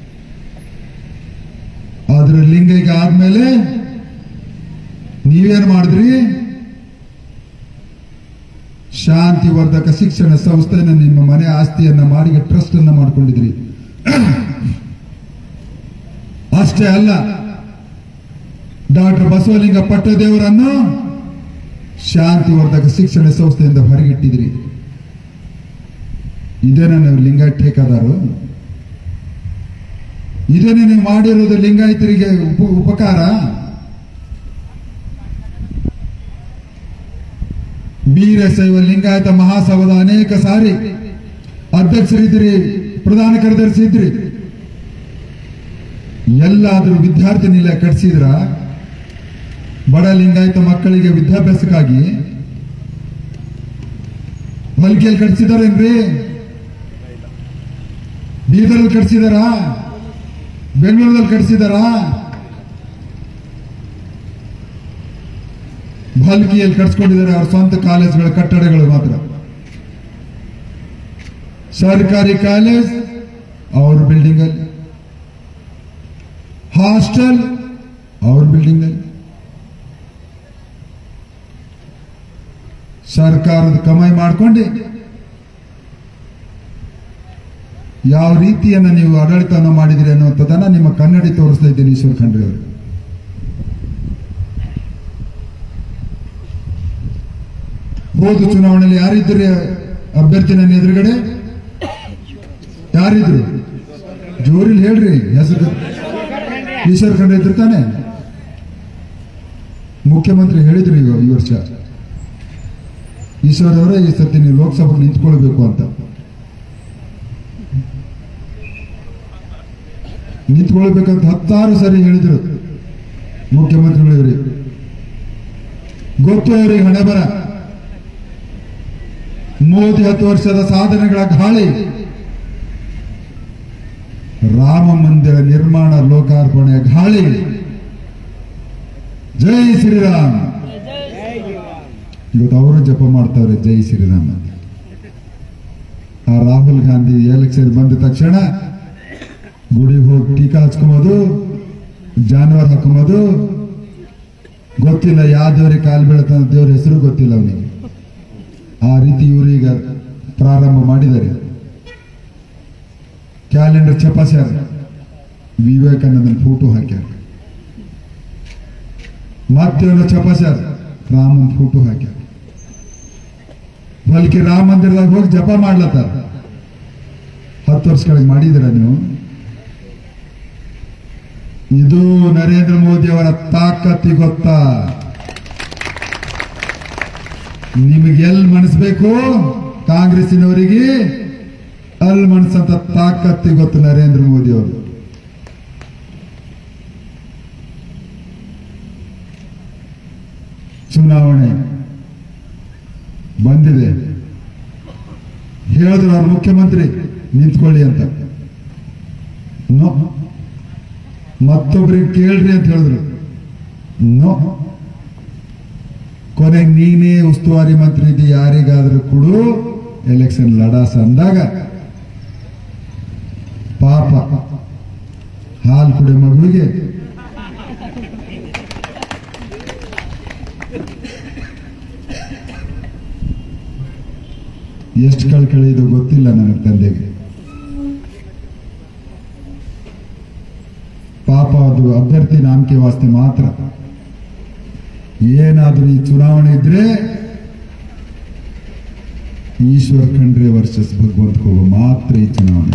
ಆದ್ರೆ ಲಿಂಗೈಕ ಆದ್ಮೇಲೆ ನೀವೇನ್ ಮಾಡಿದ್ರಿ ಶಾಂತಿವರ್ಧಕ ಶಿಕ್ಷಣ ಸಂಸ್ಥೆಯನ್ನು ನಿಮ್ಮ ಮನೆ ಆಸ್ತಿಯನ್ನ ಮಾಡಿ ಟ್ರಸ್ಟ್ ಅನ್ನ ಮಾಡ್ಕೊಂಡಿದ್ರಿ ಅಷ್ಟೇ ಅಲ್ಲ ಡಾಕ್ಟರ್ ಬಸವಲಿಂಗ ಪಟ್ಟದೇವರನ್ನು ಶಾಂತಿವರ್ಧಕ ಶಿಕ್ಷಣ ಸಂಸ್ಥೆಯಿಂದ ಹೊರಗಿಟ್ಟಿದ್ರಿ ಇದೇನ ನೀವು ಲಿಂಗಾಯತ್ ಠೇಕಾದಾರು ಇದೇನೇ ನೀವು ಮಾಡಿರೋದು ಲಿಂಗಾಯತರಿಗೆ ಉಪ- ಉಪಕಾರ ವೀರಶೈವ ಲಿಂಗಾಯತ ಮಹಾಸಭಾದ ಅನೇಕ ಸಾರಿ ಅಧ್ಯಕ್ಷರಿದ್ರಿ ಪ್ರಧಾನ ಕಾರ್ಯದರ್ಶಿ ಇದ್ರಿ ಎಲ್ಲಾದ್ರೂ ವಿದ್ಯಾರ್ಥಿ ನಿಲಯ ಕಟ್ಸಿದ್ರ ಬಡ ಲಿಂಗಾಯತ ಮಕ್ಕಳಿಗೆ ವಿದ್ಯಾಭ್ಯಾಸಕ್ಕಾಗಿ ಬಲ್ಕಿಯಲ್ಲಿ ಕಟ್ಸಿದಾರೇನ್ರಿ ಬೀದರಲ್ಲಿ ಕಟ್ಸಿದಾರಾ ಬೆಂಗಳೂರಲ್ಲಿ ಕಟ್ಸಿದಾರಾ ಭಲ್ಕಿಯಲ್ಲಿ ಕಟ್ಸ್ಕೊಂಡಿದ್ದಾರೆ ಅವ್ರ ಸ್ವಂತ ಕಾಲೇಜ್ಗಳ ಕಟ್ಟಡಗಳು ಮಾತ್ರ ಸರ್ಕಾರಿ ಕಾಲೇಜ್ ಅವ್ರ ಬಿಲ್ಡಿಂಗ್ ಅಲ್ಲಿ ಹಾಸ್ಟೆಲ್ ಅವ್ರ ಬಿಲ್ಡಿಂಗ್ ಅಲ್ಲಿ ಸರ್ಕಾರದ ಕಮಾಯಿ ಮಾಡ್ಕೊಂಡು ಯಾವ ರೀತಿಯನ್ನ ನೀವು ಆಡಳಿತವನ್ನು ಮಾಡಿದಿರಿ ಅನ್ನುವಂಥದ್ದನ್ನ ನಿಮ್ಮ ಕನ್ನಡಿ ತೋರಿಸ್ತಾ ಇದ್ದೀನಿ ಈಶ್ವರ್ ಖಂಡ್ರೆ ಅವರು ಹೋದ ಚುನಾವಣೆಯಲ್ಲಿ ಯಾರಿದ್ರಿ ಅಭ್ಯರ್ಥಿ ನನ್ನ ಎದುರುಗಡೆ ಯಾರಿದ್ರು ಜೋರಿಲ್ ಹೇಳ್ರಿ ಹೆಸರು ಈಶ್ವರ್ ಖಂಡ್ರೆ ಇದ್ರು ತಾನೆ ಮುಖ್ಯಮಂತ್ರಿ ಹೇಳಿದ್ರು ಈಗ ಈ ವರ್ಷ ಈಶ್ವರ್ ಅವರೇ ಈ ಸತಿ ನೀವು ಲೋಕಸಭೆಗೆ ನಿಂತ್ಕೊಳ್ಬೇಕು ಅಂತ ನಿಂತ್ಕೊಳ್ಬೇಕಂತ ಹತ್ತಾರು ಸರಿ ಹೇಳಿದ್ರು ಮುಖ್ಯಮಂತ್ರಿಗಳು ಇವರಿಗೆ ಗೊತ್ತು ಅವರಿಗೆ ಹಣೆ ಬರ ಮೋದಿ ಹತ್ತು ವರ್ಷದ ಸಾಧನೆಗಳ ಗಾಳಿ ರಾಮ ಮಂದಿರ ನಿರ್ಮಾಣ ಲೋಕಾರ್ಪಣೆಯ ಗಾಳಿ ಜೈ ಶ್ರೀರಾಮ್ ಇವತ್ತು ಅವರು ಜಪ ಮಾಡ್ತಾವ್ರೆ ಜೈ ಶ್ರೀರಾಮ್ ಅಂತ ಆ ರಾಹುಲ್ ಗಾಂಧಿ ಎಲೆಕ್ಷನ್ ಬಂದ ತಕ್ಷಣ ಗುಡಿಗೆ ಹೋಗಿ ಟೀಕಾ ಹಚ್ಕೊಂಬೋದು ಜಾನುವಾರು ಹಾಕೊಂಬೋದು ಗೊತ್ತಿಲ್ಲ ಯಾವ ದೇವ್ರಿಗೆ ಕಾಲು ಬೀಳುತ್ತ ದೇವ್ರ ಹೆಸರು ಗೊತ್ತಿಲ್ಲ ಅವನಿಗೆ ಆ ರೀತಿ ಇವರೀಗ ಪ್ರಾರಂಭ ಮಾಡಿದ್ದಾರೆ ಕ್ಯಾಲೆಂಡರ್ ಚಪಾಸ್ಯಾರ ವಿವೇಕಾನಂದನ ಫೋಟೋ ಹಾಕ್ಯಾರ ಮತ್ತೇನೋ ಚಪಾಸ್ಯಾರ ರಾಮನ್ ಫೋಟೋ ಹಾಕ್ಯಾರ ಬಲ್ಕಿ ರಾಮ ಮಂದಿರದಾಗ ಹೋಗಿ ಜಪ ಮಾಡ್ಲತ್ತಾರ ಹತ್ತು ವರ್ಷಗಳಿಗೆ ಮಾಡಿದಿರ ನೀವು ಇದು ನರೇಂದ್ರ ಮೋದಿ ಅವರ ತಾಕತ್ತಿ ಗೊತ್ತಾ ನಿಮಗೆ ಎಲ್ಲಿ ಮನಸ್ಬೇಕು ಕಾಂಗ್ರೆಸ್ಸಿನವರಿಗೆ ಅಲ್ಲಿ ಮನಸ್ಸಂತ ತಾಕತ್ತಿ ಗೊತ್ತು ನರೇಂದ್ರ ಮೋದಿ ಅವರು ಚುನಾವಣೆ ಬಂದಿದೆ ಹೇಳಿದ್ರು ಅವ್ರ ಮುಖ್ಯಮಂತ್ರಿ ನಿಂತ್ಕೊಳ್ಳಿ ಅಂತ ನೋ ಮತ್ತೊಬ್ರಿಗೆ ಕೇಳ್ರಿ ಅಂತ ಹೇಳಿದ್ರು ನೋ ಕೊನೆಗೆ ನೀನೇ ಉಸ್ತುವಾರಿ ಮಂತ್ರಿ ಇದ್ದಿ ಯಾರಿಗಾದ್ರೂ ಕೊಡು ಎಲೆಕ್ಷನ್ ಲಡಾಸ ಅಂದಾಗ ಪಾಪ ಹಾಲು ಕುಡಿ ಮಗುವಿಗೆ ಎಷ್ಟು ಕಳ್ಕಳಿದು ಗೊತ್ತಿಲ್ಲ ನನಗೆ ತಂದೆಗೆ ಪಾಪ ಅದು ಅಭ್ಯರ್ಥಿ ನಾಮಕೆ ವಾಸ್ತೆ ಮಾತ್ರ ಏನಾದ್ರೂ ಈ ಚುನಾವಣೆ ಇದ್ರೆ ಈಶ್ವರ್ ಖಂಡ್ರೆ ವರ್ಸಸ್ ಭಗವಂತ ಹೋಗೋ ಮಾತ್ರ ಈ ಚುನಾವಣೆ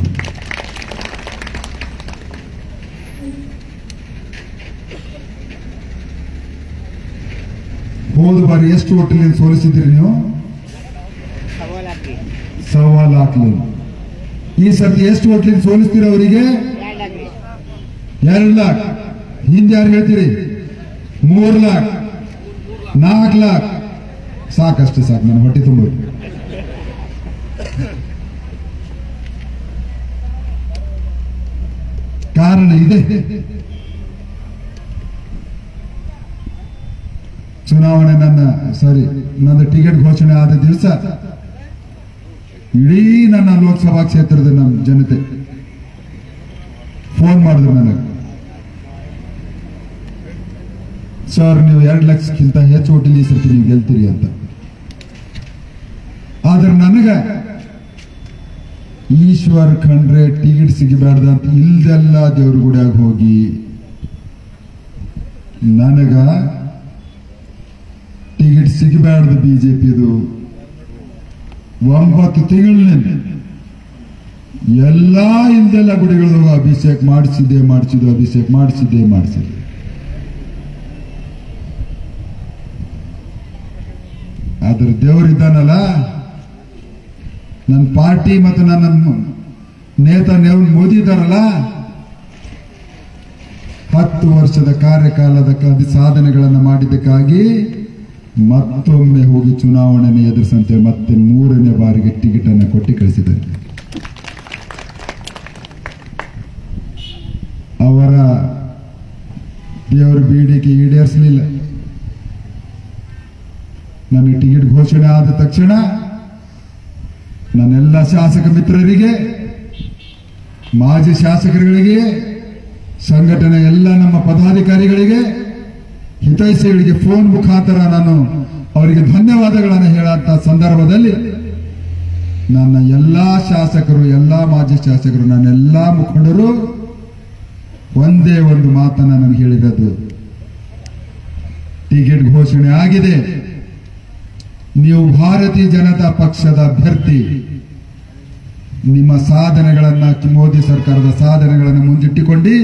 ಹೋದ ಬಾರಿ ಎಷ್ಟು ಹೋಟೆಲ್ ಸೋಲಿಸಿದ್ರಿ ನೀವು ಸವಾಲ್ ಹಾಕಿ ಸವಾಲ್ ಹಾಕ್ಲಿ ಈ ಸರ್ತಿ ಎಷ್ಟು ಹೋಟ್ಲಿಂದ ಸೋಲಿಸ್ತೀರ ಅವರಿಗೆ ಎರಡು ಹಾಕ್ರಿ ಎರಡು ಲಾಕ್ ಹಿಂದೆ ಯಾರು ಹೇಳ್ತೀರಿ ಮೂರ್ ಲಾಕ್ ನಾಲ್ಕು ಲಾಕ್ ಸಾಕಷ್ಟು ಸಾಕು ನನ್ನ ಹೊಟ್ಟೆ ತುಂಬ ಕಾರಣ ಇದೆ ಚುನಾವಣೆ ನನ್ನ ಸಾರಿ ನನ್ನ ಟಿಕೆಟ್ ಘೋಷಣೆ ಆದ ದಿವಸ ಇಡೀ ನನ್ನ ಲೋಕಸಭಾ ಕ್ಷೇತ್ರದ ನಮ್ಮ ಜನತೆ ಫೋನ್ ಮಾಡಿದ್ರು ನನಗೆ ಸರ್ ನೀವು ಎರಡು ಲಕ್ಷಕ್ಕಿಂತ ಹೆಚ್ಚು ಹೋಟೆಲ್ ಈ ಸರ್ತಿ ನೀವು ಗೆಲ್ತೀರಿ ಅಂತ ಆದ್ರೆ ನನಗೆ ಈಶ್ವರ್ ಖಂಡ್ರೆ ಟಿಕೆಟ್ ಸಿಗಬಾರ್ದು ಅಂತ ಇಲ್ದೆಲ್ಲ ದೇವ್ರ ಗುಡಿಯಾಗ ಹೋಗಿ ನನಗ ಟಿಕೆಟ್ ಸಿಗಬಾರ್ದು ಬಿಜೆಪಿದು ಒಂಬತ್ತು ತಿಂಗಳಿನಿಂದ ಎಲ್ಲಾ ಇಲ್ದೆಲ್ಲ ಗುಡಿಗಳು ಅಭಿಷೇಕ್ ಮಾಡಿಸಿದ್ದೆ ಮಾಡಿಸಿದ್ದು ಅಭಿಷೇಕ್ ಮಾಡಿಸಿದ್ದೆ ಮಾಡಿಸಿದ್ದೆ ಆದ್ರೆ ದೇವರಿದ್ದಾನಲ್ಲ ನನ್ನ ಪಾರ್ಟಿ ಮತ್ತು ನನ್ನ ಮ- ನೇತ ನೇವ್ ಮೋದಿ ಇದ್ದಾರಲ್ಲ ಹತ್ತು ವರ್ಷದ ಕಾರ್ಯಕಾಲದ ಕ- ಸಾಧನೆಗಳನ್ನು ಮಾಡಿದ್ದಕ್ಕಾಗಿ ಮತ್ತೊಮ್ಮೆ ಹೋಗಿ ಚುನಾವಣೆಯನ್ನು ಎದುರಿಸಂತೆ ಮತ್ತೆ ಮೂರನೇ ಬಾರಿಗೆ ಟಿಕೆಟ್ ಅನ್ನು ಕೊಟ್ಟು ಕಳಿಸಿದ್ದಾರೆ ಅವರ ದೇವರ ಬೇಡಿಕೆ ಈಡೇರಿಸಲಿಲ್ಲ ನನಗೆ ಟಿಕೆಟ್ ಘೋಷಣೆ ಆದ ತಕ್ಷಣ ನನ್ನೆಲ್ಲ ಶಾಸಕ ಮಿತ್ರರಿಗೆ ಮಾಜಿ ಶಾಸಕರುಗಳಿಗೆ ಸಂಘಟನೆ ಎಲ್ಲ ನಮ್ಮ ಪದಾಧಿಕಾರಿಗಳಿಗೆ ಹಿತೈಷಿಗಳಿಗೆ ಫೋನ್ ಮುಖಾಂತರ ನಾನು ಅವರಿಗೆ ಧನ್ಯವಾದಗಳನ್ನು ಹೇಳಂತ ಸಂದರ್ಭದಲ್ಲಿ ನನ್ನ ಎಲ್ಲಾ ಶಾಸಕರು ಎಲ್ಲಾ ಮಾಜಿ ಶಾಸಕರು ನನ್ನ ಎಲ್ಲಾ ಮುಖಂಡರು ಒಂದೇ ಒಂದು ಮಾತನ್ನ ನನಗೆ ಹೇಳಿರೋದು ಟಿಕೆಟ್ ಘೋಷಣೆ ಆಗಿದೆ ನೀವು ಭಾರತೀಯ ಜನತಾ ಪಕ್ಷದ ಅಭ್ಯರ್ಥಿ ನಿಮ್ಮ ಸಾಧನೆಗಳನ್ನ ಮೋದಿ ಸರ್ಕಾರದ ಸಾಧನೆಗಳನ್ನು ಮುಂದಿಟ್ಟುಕೊಂಡು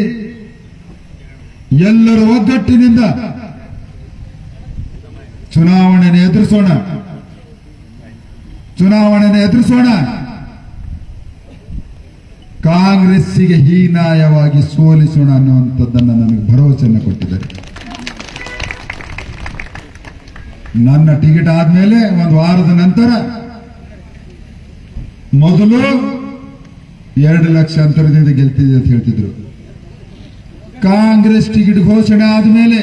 ಎಲ್ಲರ ಒಗ್ಗಟ್ಟಿನಿಂದ ಚುನಾವಣೆಯನ್ನು ಎದುರಿಸೋಣ ಚುನಾವಣೆಯನ್ನು ಎದುರಿಸೋಣ ಕಾಂಗ್ರೆಸ್ಸಿಗೆ ಹೀನಾಯವಾಗಿ ಸೋಲಿಸೋಣ ಅನ್ನುವಂಥದ್ದನ್ನು ನನಗೆ ಭರವಸೆಯನ್ನು ಕೊಟ್ಟಿದ್ದಾರೆ ನನ್ನ ಟಿಕೆಟ್ ಆದ್ಮೇಲೆ ಒಂದು ವಾರದ ನಂತರ ಮೊದಲು ಎರಡು ಲಕ್ಷ ಅಂತರದಿಂದ ಗೆಲ್ತಿದೆ ಅಂತ ಹೇಳ್ತಿದ್ರು ಕಾಂಗ್ರೆಸ್ ಟಿಕೆಟ್ ಘೋಷಣೆ ಆದ್ಮೇಲೆ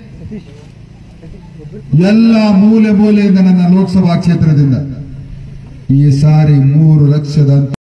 ಎಲ್ಲ ಮೂಲೆ ಮೂಲೆಯಿಂದ ನನ್ನ ಲೋಕಸಭಾ ಕ್ಷೇತ್ರದಿಂದ ಈ ಸಾರಿ ಮೂರು ಲಕ್ಷದ